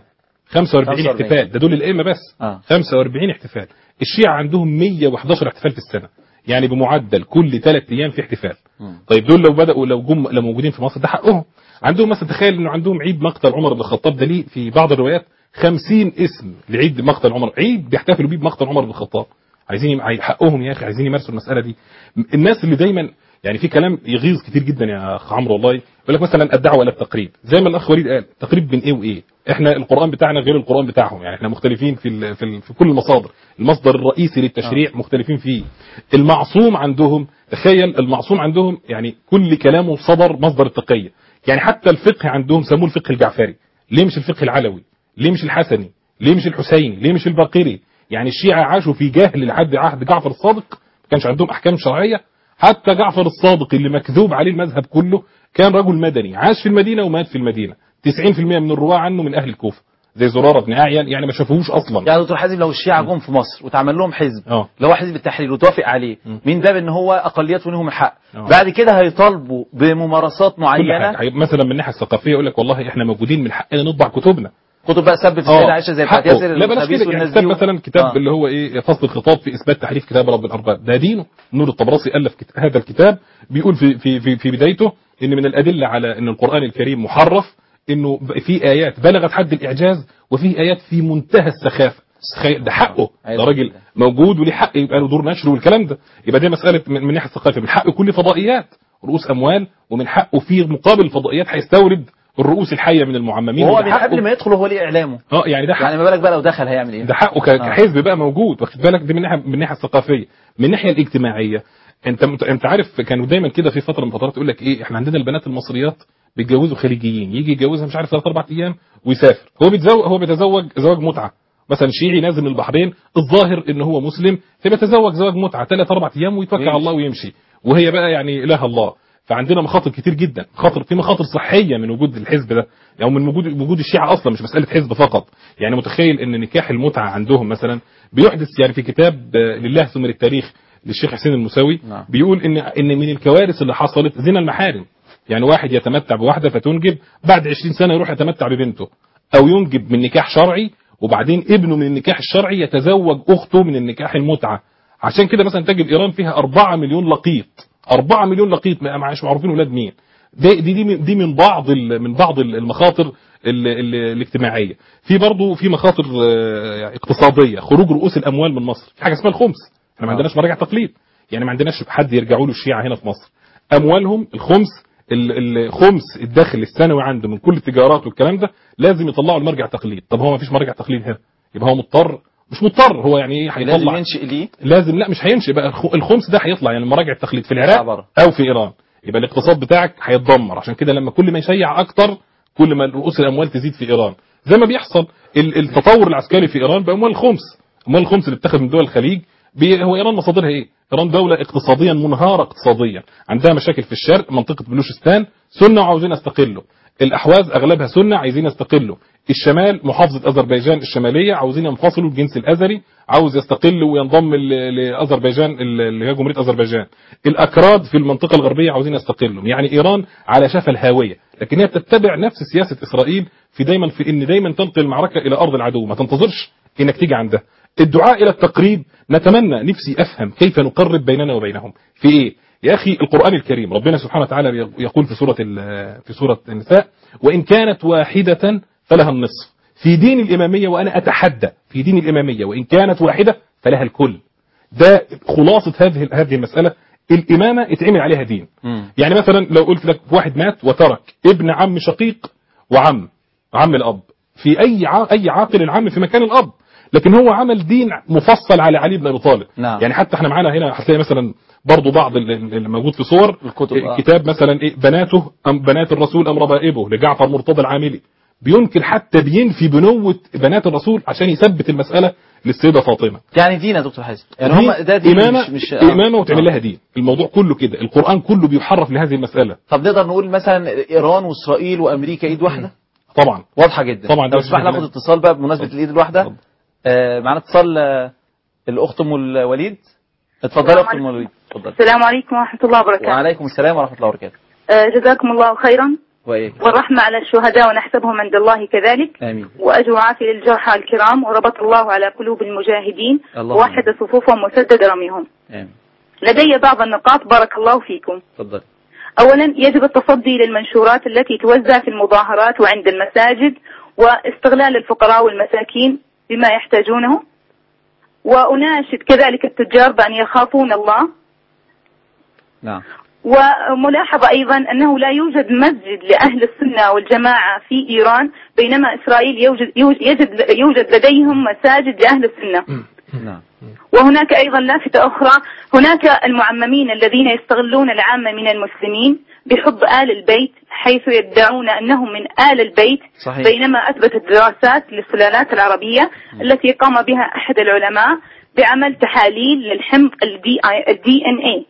45 45. احتفال ده دول الائمه بس آه. 45 احتفال الشيعة عندهم 111 احتفال في السنة يعني بمعدل كل ثلاث ايام في احتفال طيب دول لو بدأوا لو جم لو موجودين في مصر ده حقهم عندهم مثلا تخيل انه عندهم عيد مقتل عمر بن الخطاب ده ليه في بعض الروايات 50 اسم لعيد مقتل عمر عيد بيحتفلوا بيه بمقتل عمر بن الخطاب عايزين يم- عاي- حقهم يا اخي عايزين يمارسوا المسألة دي الناس اللي دايما يعني في كلام يغيظ كتير جدا يا اخ عمرو والله يقول لك مثلا الدعوه ولا التقريب زي ما الاخ وليد قال تقريب بين ايه وايه احنا القران بتاعنا غير القران بتاعهم يعني احنا مختلفين في ال في, ال في كل المصادر المصدر الرئيسي للتشريع مختلفين فيه المعصوم عندهم تخيل المعصوم عندهم يعني كل كلامه صدر مصدر التقيه يعني حتى الفقه عندهم سموه الفقه الجعفري ليه مش الفقه العلوي ليه مش الحسني ليه مش الحسيني ليه مش الباقري يعني الشيعة عاشوا في جهل لحد عهد جعفر الصادق ما كانش عندهم احكام شرعيه حتى جعفر الصادق اللي مكذوب عليه المذهب كله كان رجل مدني عاش في المدينه ومات في المدينه 90% من الرواه عنه من اهل الكوفه زي زراره بن اعين يعني ما شافوهوش اصلا يعني دكتور حازم لو الشيعة جم في مصر واتعمل لهم حزب اه اللي هو حزب التحرير وتوافق عليه من باب ان هو اقليات ولهم الحق آه. بعد كده هيطالبوا بممارسات كل معينة حاجة. مثلا من الناحيه الثقافيه يقول لك والله احنا موجودين من حقنا نطبع كتبنا كتب بقى سبت آه، السيدة عائشة زي بتاعت حقه. ياسر لا بلاش الخبيث كده يعني والناس كتاب دي مثلا كتاب آه. اللي هو ايه فصل الخطاب في اثبات تحريف كتاب رب الارباب ده دينه نور الطبرسي الف كت- هذا الكتاب بيقول في في في, في بدايته ان من الادله على ان القران الكريم محرف انه ب- في ايات بلغت حد الاعجاز وفي ايات في منتهى السخافه تخيل ده حقه ده راجل موجود وليه حق يبقى له دور نشر والكلام ده يبقى دي مساله من من ناحيه الثقافه من حق كل فضائيات رؤوس اموال ومن حقه في مقابل الفضائيات هيستورد الرؤوس الحيه من المعممين وهو وده من حقه. قبل ما يدخل هو ليه اعلامه اه يعني ده حق يعني ما بالك بقى لو دخل هيعمل ايه ده حقه ك- كحزب بقى موجود واخد بالك دي من ناحيه من الناحيه الثقافيه من الناحيه الاجتماعيه انت انت عارف كانوا دايما كده في فتره من فترات يقول لك ايه احنا عندنا البنات المصريات بيتجوزوا خليجيين يجي يتجوزها مش عارف ثلاث اربع ايام ويسافر هو بيتزوج هو بيتزوج زواج متعه مثلا شيعي نازل من البحرين الظاهر ان هو مسلم فبيتزوج زواج متعه ثلاث اربع ايام ويتوكل على الله ويمشي وهي بقى يعني اله الله فعندنا مخاطر كتير جدا مخاطر في مخاطر صحيه من وجود الحزب ده او من وجود وجود الشيعه اصلا مش مساله حزب فقط يعني متخيل ان نكاح المتعه عندهم مثلا بيحدث يعني في كتاب آه، لله ثم للتاريخ للشيخ حسين المساوي نعم. بيقول ان ان من الكوارث اللي حصلت زنا المحارم يعني واحد يتمتع بواحده فتنجب بعد 20 سنه يروح يتمتع ببنته او ينجب من نكاح شرعي وبعدين ابنه من النكاح الشرعي يتزوج اخته من النكاح المتعه عشان كده مثلا تجد ايران فيها 4 مليون لقيط 4 مليون لقيط ما مش معروفين ولاد مين دي دي دي من, دي من بعض ال- من بعض ال- المخاطر ال- ال- الاجتماعيه في برضه في مخاطر آه، اقتصاديه خروج رؤوس الاموال من مصر في حاجه اسمها الخمس احنا ما عندناش مراجع تقليد يعني ما عندناش حد يرجعوا له الشيعه هنا في مصر اموالهم الخمس ال- الخمس الدخل السنوي عنده من كل التجارات والكلام ده لازم يطلعوا المرجع تقليد طب هو ما فيش مرجع تقليد هنا يبقى هو مضطر مش مضطر هو يعني ايه هيطلع لازم ينشئ ليه لازم لا مش هينشئ بقى الخ- الخمس ده هيطلع يعني مراجع التقليد في العراق او في ايران يبقى الاقتصاد بتاعك هيتدمر عشان كده لما كل ما يشيع اكتر كل ما رؤوس الاموال تزيد في ايران زي ما بيحصل ال- التطور العسكري في ايران باموال الخمس اموال الخمس اللي بتاخد من دول الخليج بي- هو ايران مصادرها ايه ايران دوله اقتصاديا منهاره اقتصاديا عندها مشاكل في الشرق منطقه بلوشستان سنه وعاوزين يستقلوا الاحواز اغلبها سنه عايزين يستقلوا الشمال محافظه اذربيجان الشماليه عاوزين ينفصلوا الجنس الازري عاوز يستقل وينضم ل- لاذربيجان ال- اللي هي جمهوريه اذربيجان الاكراد في المنطقه الغربيه عاوزين يستقلوا يعني ايران على شفا الهاويه لكن هي بتتبع نفس سياسه اسرائيل في دايما في ان دايما تلقي المعركه الى ارض العدو ما تنتظرش انك تيجي عندها الدعاء الى التقريب نتمنى نفسي افهم كيف نقرب بيننا وبينهم في ايه يا اخي القران الكريم ربنا سبحانه وتعالى يقول في سوره ال- في سوره النساء وان كانت واحده فلها النصف في دين الاماميه وانا اتحدى في دين الاماميه وان كانت واحده فلها الكل ده خلاصه هذه هذه المساله الامامه اتعمل عليها دين يعني مثلا لو قلت لك واحد مات وترك ابن عم شقيق وعم عم الاب في اي ع... اي عاقل العم في مكان الاب لكن هو عمل دين مفصل على علي بن ابي طالب نعم. يعني حتى احنا معانا هنا هتلاقي مثلا برضو بعض ال- ال- اللي موجود في صور الكتب، آه. كتاب مثلا ايه بناته أم بنات الرسول ام ربائبه لجعفر مرتضى العاملي بينكر حتى بينفي بنوة بنات الرسول عشان يثبت المسألة للسيدة فاطمة يعني دين يا دكتور حازم يعني دي هم ده دين إمامة مش, مش إمامة وتعمل لها دين الموضوع كله كده القرآن كله بيحرف لهذه المسألة طب نقدر نقول مثلا ايران واسرائيل وامريكا ايد واحده طبعا واضحه جدا طبعا لو ده تسمح بإذن ناخد الله. اتصال بقى بمناسبه الايد الواحده آه معانا اتصال آه الاخت ام الوليد اتفضلي يا اخت ام الوليد اتفضلي السلام عليكم ورحمة الله وبركاته وعليكم السلام ورحمه الله وبركاته آه، جزاكم الله خيرا وايه والرحمة على الشهداء ونحسبهم عند الله كذلك امين وأجر وعافية للجرحى الكرام وربط الله على قلوب المجاهدين اللهم ووحد صفوفهم وسدد رميهم امين لدي بعض النقاط بارك الله فيكم اتفضلي أولا يجب التصدي للمنشورات التي توزع في المظاهرات وعند المساجد واستغلال الفقراء والمساكين بما يحتاجونه وأناشد كذلك التجار بأن يخافون الله نعم وملاحظة أيضا أنه لا يوجد مسجد لأهل السنة والجماعة في إيران بينما إسرائيل يوجد, يوجد, يوجد لديهم مساجد لأهل السنة نعم وهناك أيضا لافتة أخرى هناك المعممين الذين يستغلون العامة من المسلمين بحب آل البيت حيث يدعون أنهم من آل البيت صحيح. بينما أثبتت دراسات للسلالات العربية التي قام بها أحد العلماء بعمل تحاليل للحمض الدي ان اي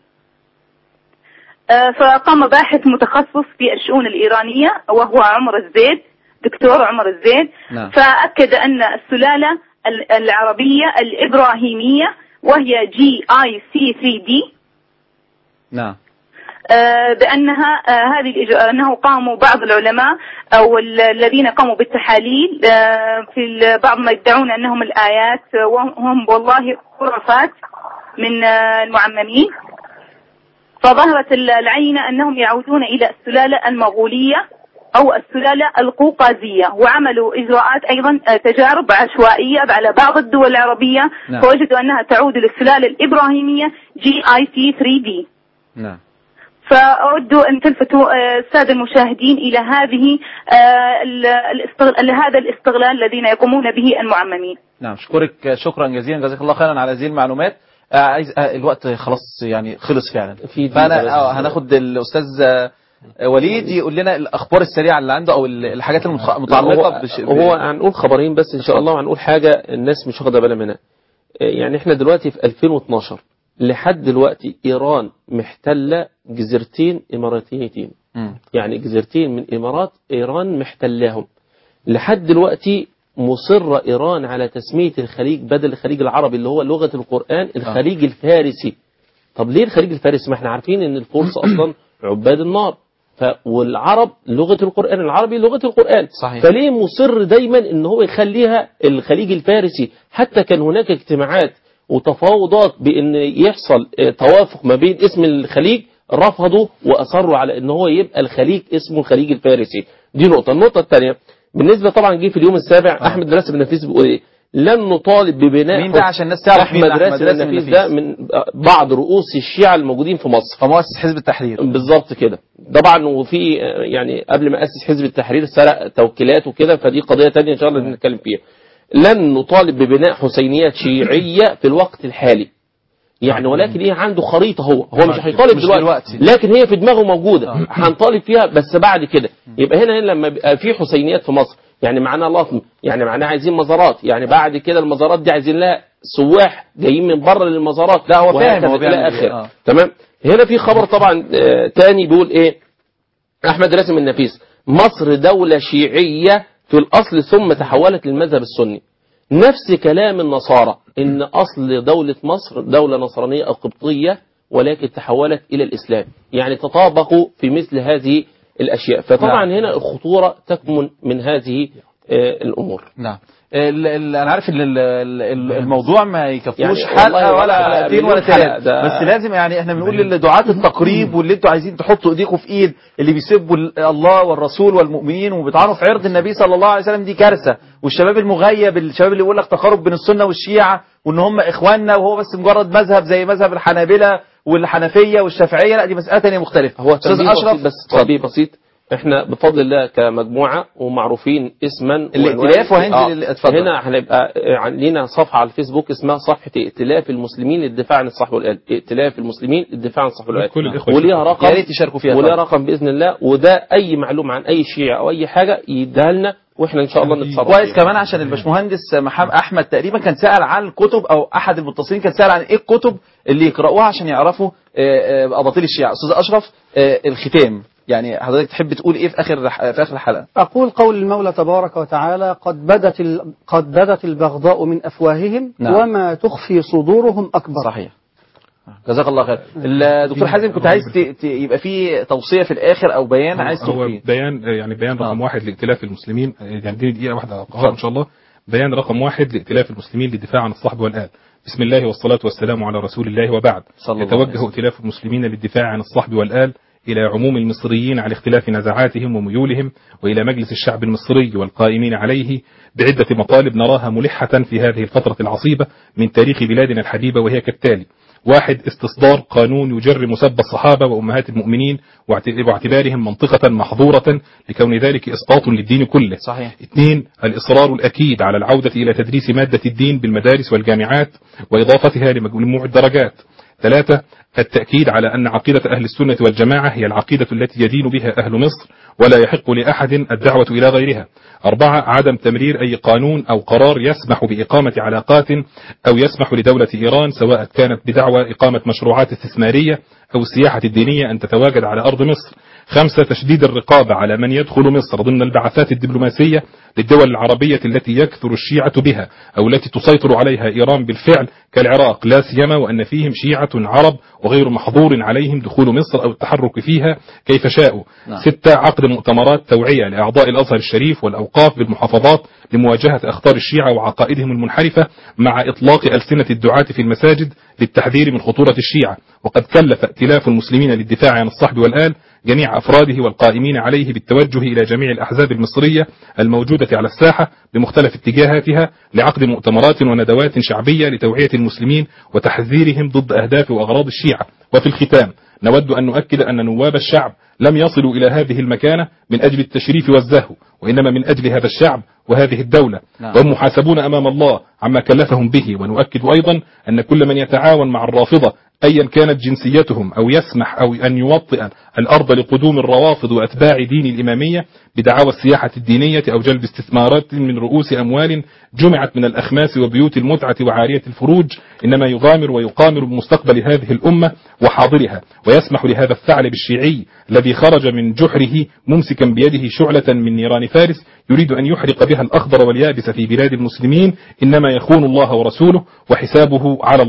فقام باحث متخصص في الشؤون الإيرانية وهو عمر الزيد دكتور عمر الزيد نعم. فأكد أن السلالة ال- العربية الإبراهيمية وهي جي اي سي 3 دي نعم آه، بانها آه، هذه الإج- انه قاموا بعض العلماء او ال- الذين قاموا بالتحاليل آه، في ال- بعض ما يدعون انهم الايات آه، وهم والله خرافات من آه، المعممين فظهرت ال- العينة انهم يعودون الى السلالة المغولية او السلالة القوقازية وعملوا اجراءات ايضا آه، تجارب عشوائية على بعض الدول العربية نعم. فوجدوا انها تعود للسلالة الابراهيمية جي اي سي 3 دي نعم فأود أن تلفتوا آه، السادة المشاهدين إلى هذه آه، ال- الاستغل... هذا الاستغلال الذين يقومون به المعممين نعم اشكرك شكرا جزيلا جزاك الله خيرا على هذه المعلومات آه، عايز آه، الوقت خلاص يعني خلص فعلا في فانا بس. آه، هناخد الاستاذ آه، وليد يقول لنا الاخبار السريعه اللي عنده او ال- الحاجات المتخ- المتعلقه هو, بش... هو هنقول خبرين بس ان شاء الله وهنقول حاجه الناس مش واخده بالها منها يعني احنا دلوقتي في 2012 لحد دلوقتي ايران محتله جزيرتين اماراتيتين مم. يعني جزيرتين من امارات ايران محتلاهم لحد دلوقتي مصرة إيران على تسمية الخليج بدل الخليج العربي اللي هو لغة القرآن الخليج الفارسي طب ليه الخليج الفارسي ما احنا عارفين ان الفرس أصلا عباد النار ف والعرب لغة القرآن العربي لغة القرآن صحيح. فليه مصر دايما ان هو يخليها الخليج الفارسي حتى كان هناك اجتماعات وتفاوضات بان يحصل اه، توافق ما بين اسم الخليج رفضوا واصروا على ان هو يبقى الخليج اسمه الخليج الفارسي دي نقطه النقطه الثانيه بالنسبه طبعا جه في اليوم السابع احمد راسب النفيس بيقول ايه لن نطالب ببناء مين ده عشان الناس تعرف احمد مين أحمد راسب راسب النفيس النفيس؟ ده من بعض رؤوس الشيعة الموجودين في مصر فمؤسس حزب التحرير بالظبط كده طبعا وفي آه، يعني قبل ما اسس حزب التحرير سرق توكيلات وكده فدي قضيه تانية ان شاء الله نتكلم فيها لن نطالب ببناء حسينيات شيعيه في الوقت الحالي يعني ولكن ايه عنده خريطه هو هو مش هيطالب مش دلوقتي, دلوقتي. لكن هي في دماغه موجوده هنطالب فيها بس بعد كده يبقى هنا هنا لما بيبقى في حسينيات في مصر يعني معناها لطم يعني معناها عايزين مزارات يعني بعد كده المزارات دي عايزين لها سواح جايين من بره للمزارات لا، هو فاهم وهكذا هو بيعمل الى إيه، اخره آه. تمام هنا في خبر طبعا آه، تاني بيقول ايه احمد راسم النفيس مصر دولة شيعية في الاصل ثم تحولت للمذهب السني نفس كلام النصارى ان اصل دولة مصر دولة نصرانية او قبطية ولكن تحولت الى الاسلام يعني تطابقوا في مثل هذه الاشياء فطبعا نعم. هنا الخطورة تكمن من هذه آه، الامور نعم ال- ال- انا عارف ان ال- ال- ال- الموضوع ما يكفوش يعني حلقه والله ولا ولا حلقتين ولا مليون حلقة، ثلاثه ده- بس لازم يعني احنا بنقول لدعاة التقريب واللي انتوا عايزين تحطوا ايديكم في ايد اللي بيسبوا ال- الله والرسول والمؤمنين وبيطعنوا في عرض النبي صلى الله عليه وسلم دي كارثه والشباب المغيب الشباب اللي يقول لك تقارب بين السنه والشيعه وان هم اخواننا وهو بس مجرد مذهب زي مذهب الحنابلة والحنفيه والشافعيه لا دي مساله ثانيه مختلفه هو استاذ تنبيه اشرف بسيط بس تنبيه بسيط احنا بفضل الله كمجموعه ومعروفين اسما الائتلاف وعنوان. وهينزل ال- اتفضل. هنا هنبقى آه، لينا صفحه على الفيسبوك اسمها صفحه ائتلاف المسلمين للدفاع عن الصح والآل ائتلاف المسلمين للدفاع عن الصح والآل كل الإخوة وليها يشاركوا. رقم يا ريت تشاركوا فيها وليها طبعا. رقم باذن الله وده اي معلومه عن اي شيعه او اي حاجه يديها لنا واحنا ان شاء الله نتصرف كويس فيها. كمان عشان الباشمهندس محمد احمد تقريبا كان سال عن الكتب او احد المتصلين كان سال عن ايه الكتب اللي يقراوها عشان يعرفوا آه، آه، اباطيل الشيعه استاذ اشرف آه، الختام يعني حضرتك تحب تقول ايه في اخر في اخر الحلقه أقول قول المولى تبارك وتعالى قد بدت ال... قد بدت البغضاء من أفواههم نعم. وما تخفي صدورهم أكبر صحيح جزاك الله خير الدكتور حازم كنت عايز ت- ت- يبقى في توصيه في الاخر او بيان عايز هو تقول بيان يعني بيان رقم واحد لائتلاف المسلمين يعني دي دقيقه واحده أقراها ان شاء الله بيان رقم واحد لائتلاف المسلمين للدفاع عن الصحب والآل بسم الله والصلاة والسلام على رسول الله وبعد صلى الله عليه يتوجه وسلم. ائتلاف المسلمين للدفاع عن الصحب والآل إلى عموم المصريين على اختلاف نزعاتهم وميولهم وإلى مجلس الشعب المصري والقائمين عليه بعدة مطالب نراها ملحة في هذه الفترة العصيبة من تاريخ بلادنا الحبيبة وهي كالتالي واحد استصدار قانون يجرم سب الصحابة وأمهات المؤمنين واعت- واعتبارهم منطقة محظورة لكون ذلك إسقاط للدين كله صحيح اثنين الإصرار الأكيد على العودة إلى تدريس مادة الدين بالمدارس والجامعات وإضافتها لمجموع الدرجات ثلاثة التأكيد على أن عقيدة أهل السنة والجماعة هي العقيدة التي يدين بها أهل مصر ولا يحق لأحد الدعوة إلى غيرها أربعة عدم تمرير أي قانون أو قرار يسمح بإقامة علاقات أو يسمح لدولة إيران سواء كانت بدعوى إقامة مشروعات استثمارية أو السياحة الدينية أن تتواجد على أرض مصر خمسة تشديد الرقابة على من يدخل مصر ضمن البعثات الدبلوماسية للدول العربية التي يكثر الشيعة بها أو التي تسيطر عليها إيران بالفعل كالعراق لا سيما وأن فيهم شيعة عرب وغير محظور عليهم دخول مصر أو التحرك فيها كيف شاءوا نعم. ستة عقد مؤتمرات توعية لأعضاء الأزهر الشريف والأوقاف بالمحافظات لمواجهة أخطار الشيعة وعقائدهم المنحرفة مع إطلاق ألسنة الدعاة في المساجد للتحذير من خطورة الشيعة وقد كلف ائتلاف المسلمين للدفاع عن الصحب والآل جميع أفراده والقائمين عليه بالتوجه إلى جميع الأحزاب المصرية الموجودة على الساحة بمختلف اتجاهاتها لعقد مؤتمرات وندوات شعبية لتوعية المسلمين وتحذيرهم ضد أهداف وأغراض الشيعة وفي الختام نود أن نؤكد أن نواب الشعب لم يصلوا إلى هذه المكانة من أجل التشريف والزهو وإنما من أجل هذا الشعب وهذه الدولة نعم. وهم محاسبون أمام الله عما كلفهم به ونؤكد أيضا أن كل من يتعاون مع الرافضة أيا كانت جنسيتهم أو يسمح أو أن يوطئ الأرض لقدوم الروافض وأتباع دين الإمامية بدعاوى السياحة الدينية أو جلب استثمارات من رؤوس أموال جمعت من الأخماس وبيوت المتعة وعارية الفروج إنما يغامر ويقامر بمستقبل هذه الأمة وحاضرها ويسمح لهذا الثعلب الشيعي الذي خرج من جحره ممسكا بيده شعلة من نيران فارس يريد أن يحرق بها الأخضر واليابس في بلاد المسلمين إنما يخون الله ورسوله وحسابه على الله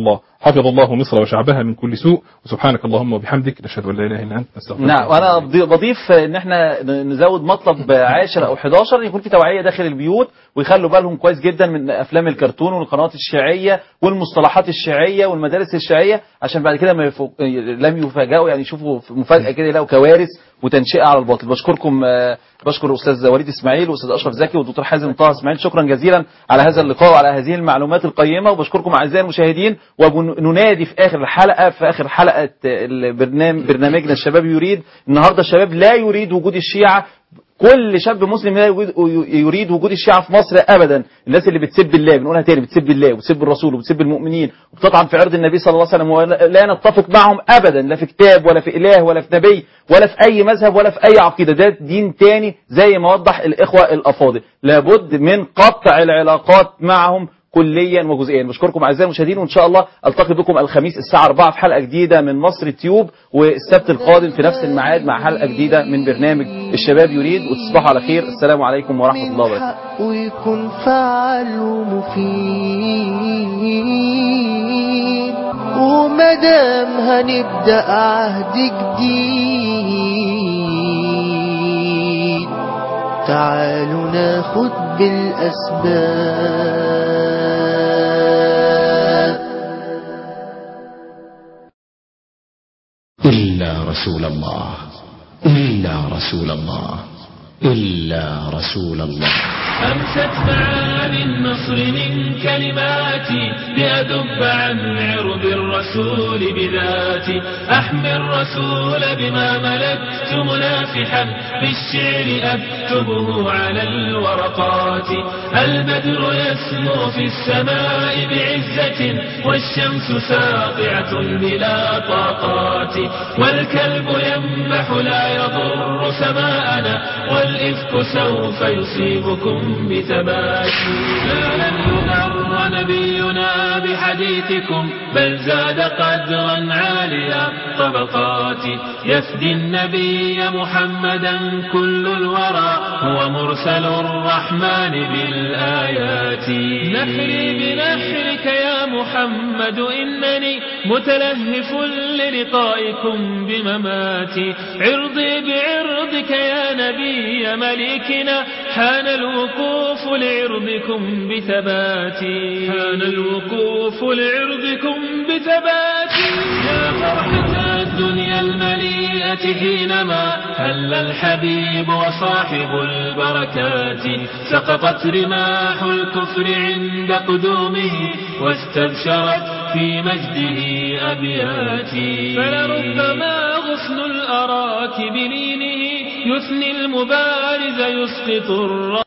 حفظ الله مصر وشعبها من كل سوء وسبحانك اللهم وبحمدك نشهد ان لا اله الا انت نستغفرك نعم وانا بضي- بضيف ان احنا ن- نزود مطلب 10 او 11 يكون في توعيه داخل البيوت ويخلوا بالهم كويس جدا من افلام الكرتون والقنوات الشيعيه والمصطلحات الشيعيه والمدارس الشيعيه عشان بعد كده ما يفو... لم يفاجئوا يعني يشوفوا مفاجاه كده يلاقوا كوارث وتنشئه على الباطل بشكركم آه، بشكر استاذ وليد اسماعيل واستاذ اشرف زكي والدكتور حازم طه اسماعيل شكرا جزيلا على هذا اللقاء وعلى هذه المعلومات القيمه وبشكركم اعزائي المشاهدين وننادي في اخر الحلقه في اخر حلقه البرنامج برنامجنا الشباب يريد النهارده الشباب لا يريد وجود الشيعه كل شاب مسلم لا يريد- يريد وجود الشيعة في مصر أبدا الناس اللي بتسب الله بنقولها تاني بتسب الله وبتسب الرسول وبتسب المؤمنين وبتطعن في عرض النبي صلى الله عليه وسلم ولا نتفق معهم أبدا لا في كتاب ولا في إله ولا في نبي ولا في أي مذهب ولا في أي عقيدة ده دين تاني زي ما وضح الإخوة الأفاضل لابد من قطع العلاقات معهم كليا وجزئيا بشكركم اعزائي المشاهدين وان شاء الله التقي بكم الخميس الساعه 4 في حلقه جديده من مصر تيوب والسبت القادم في نفس الميعاد مع حلقه جديده من برنامج الشباب يريد وتصبحوا على خير السلام عليكم ورحمه الله وبركاته حق ويكون فعال ومفيد ومدام هنبدأ عهد جديد تعالوا ناخد بالأسباب إلا رسول الله إلا رسول الله إلا رسول الله أمست معاني النصر من كلماتي لأدب عن عرض الرسول بذاتي أحمي الرسول بما ملكت منافحا بالشعر أكتبه على الورقات البدر يسمو في السماء بعزة والشمس ساطعة بلا طاقات والكلب ينبح لا يضر سماءنا والإفك سوف يصيبكم بثبات لا لن يغر نبينا بحديثكم بل زاد قدرا عالي الطبقات يفدي النبي محمدا كل الورى هو مرسل الرحمن بالآيات نحري بنحرك يا محمد إنني متلهف للقائكم بمماتي عرضي بعرضك يا نبي مليكنا حان الوقوف لعرضكم بثباتي حان الوقوف لعرضكم بثباتي يا فرحة الدنيا المليئة حينما هل الحبيب وصاحب البركات سقطت رماح الكفر عند قدومه واستبشرت في مجده أبياتي فلربما غصن الأراك بلينه يثني المبارز يسقط الر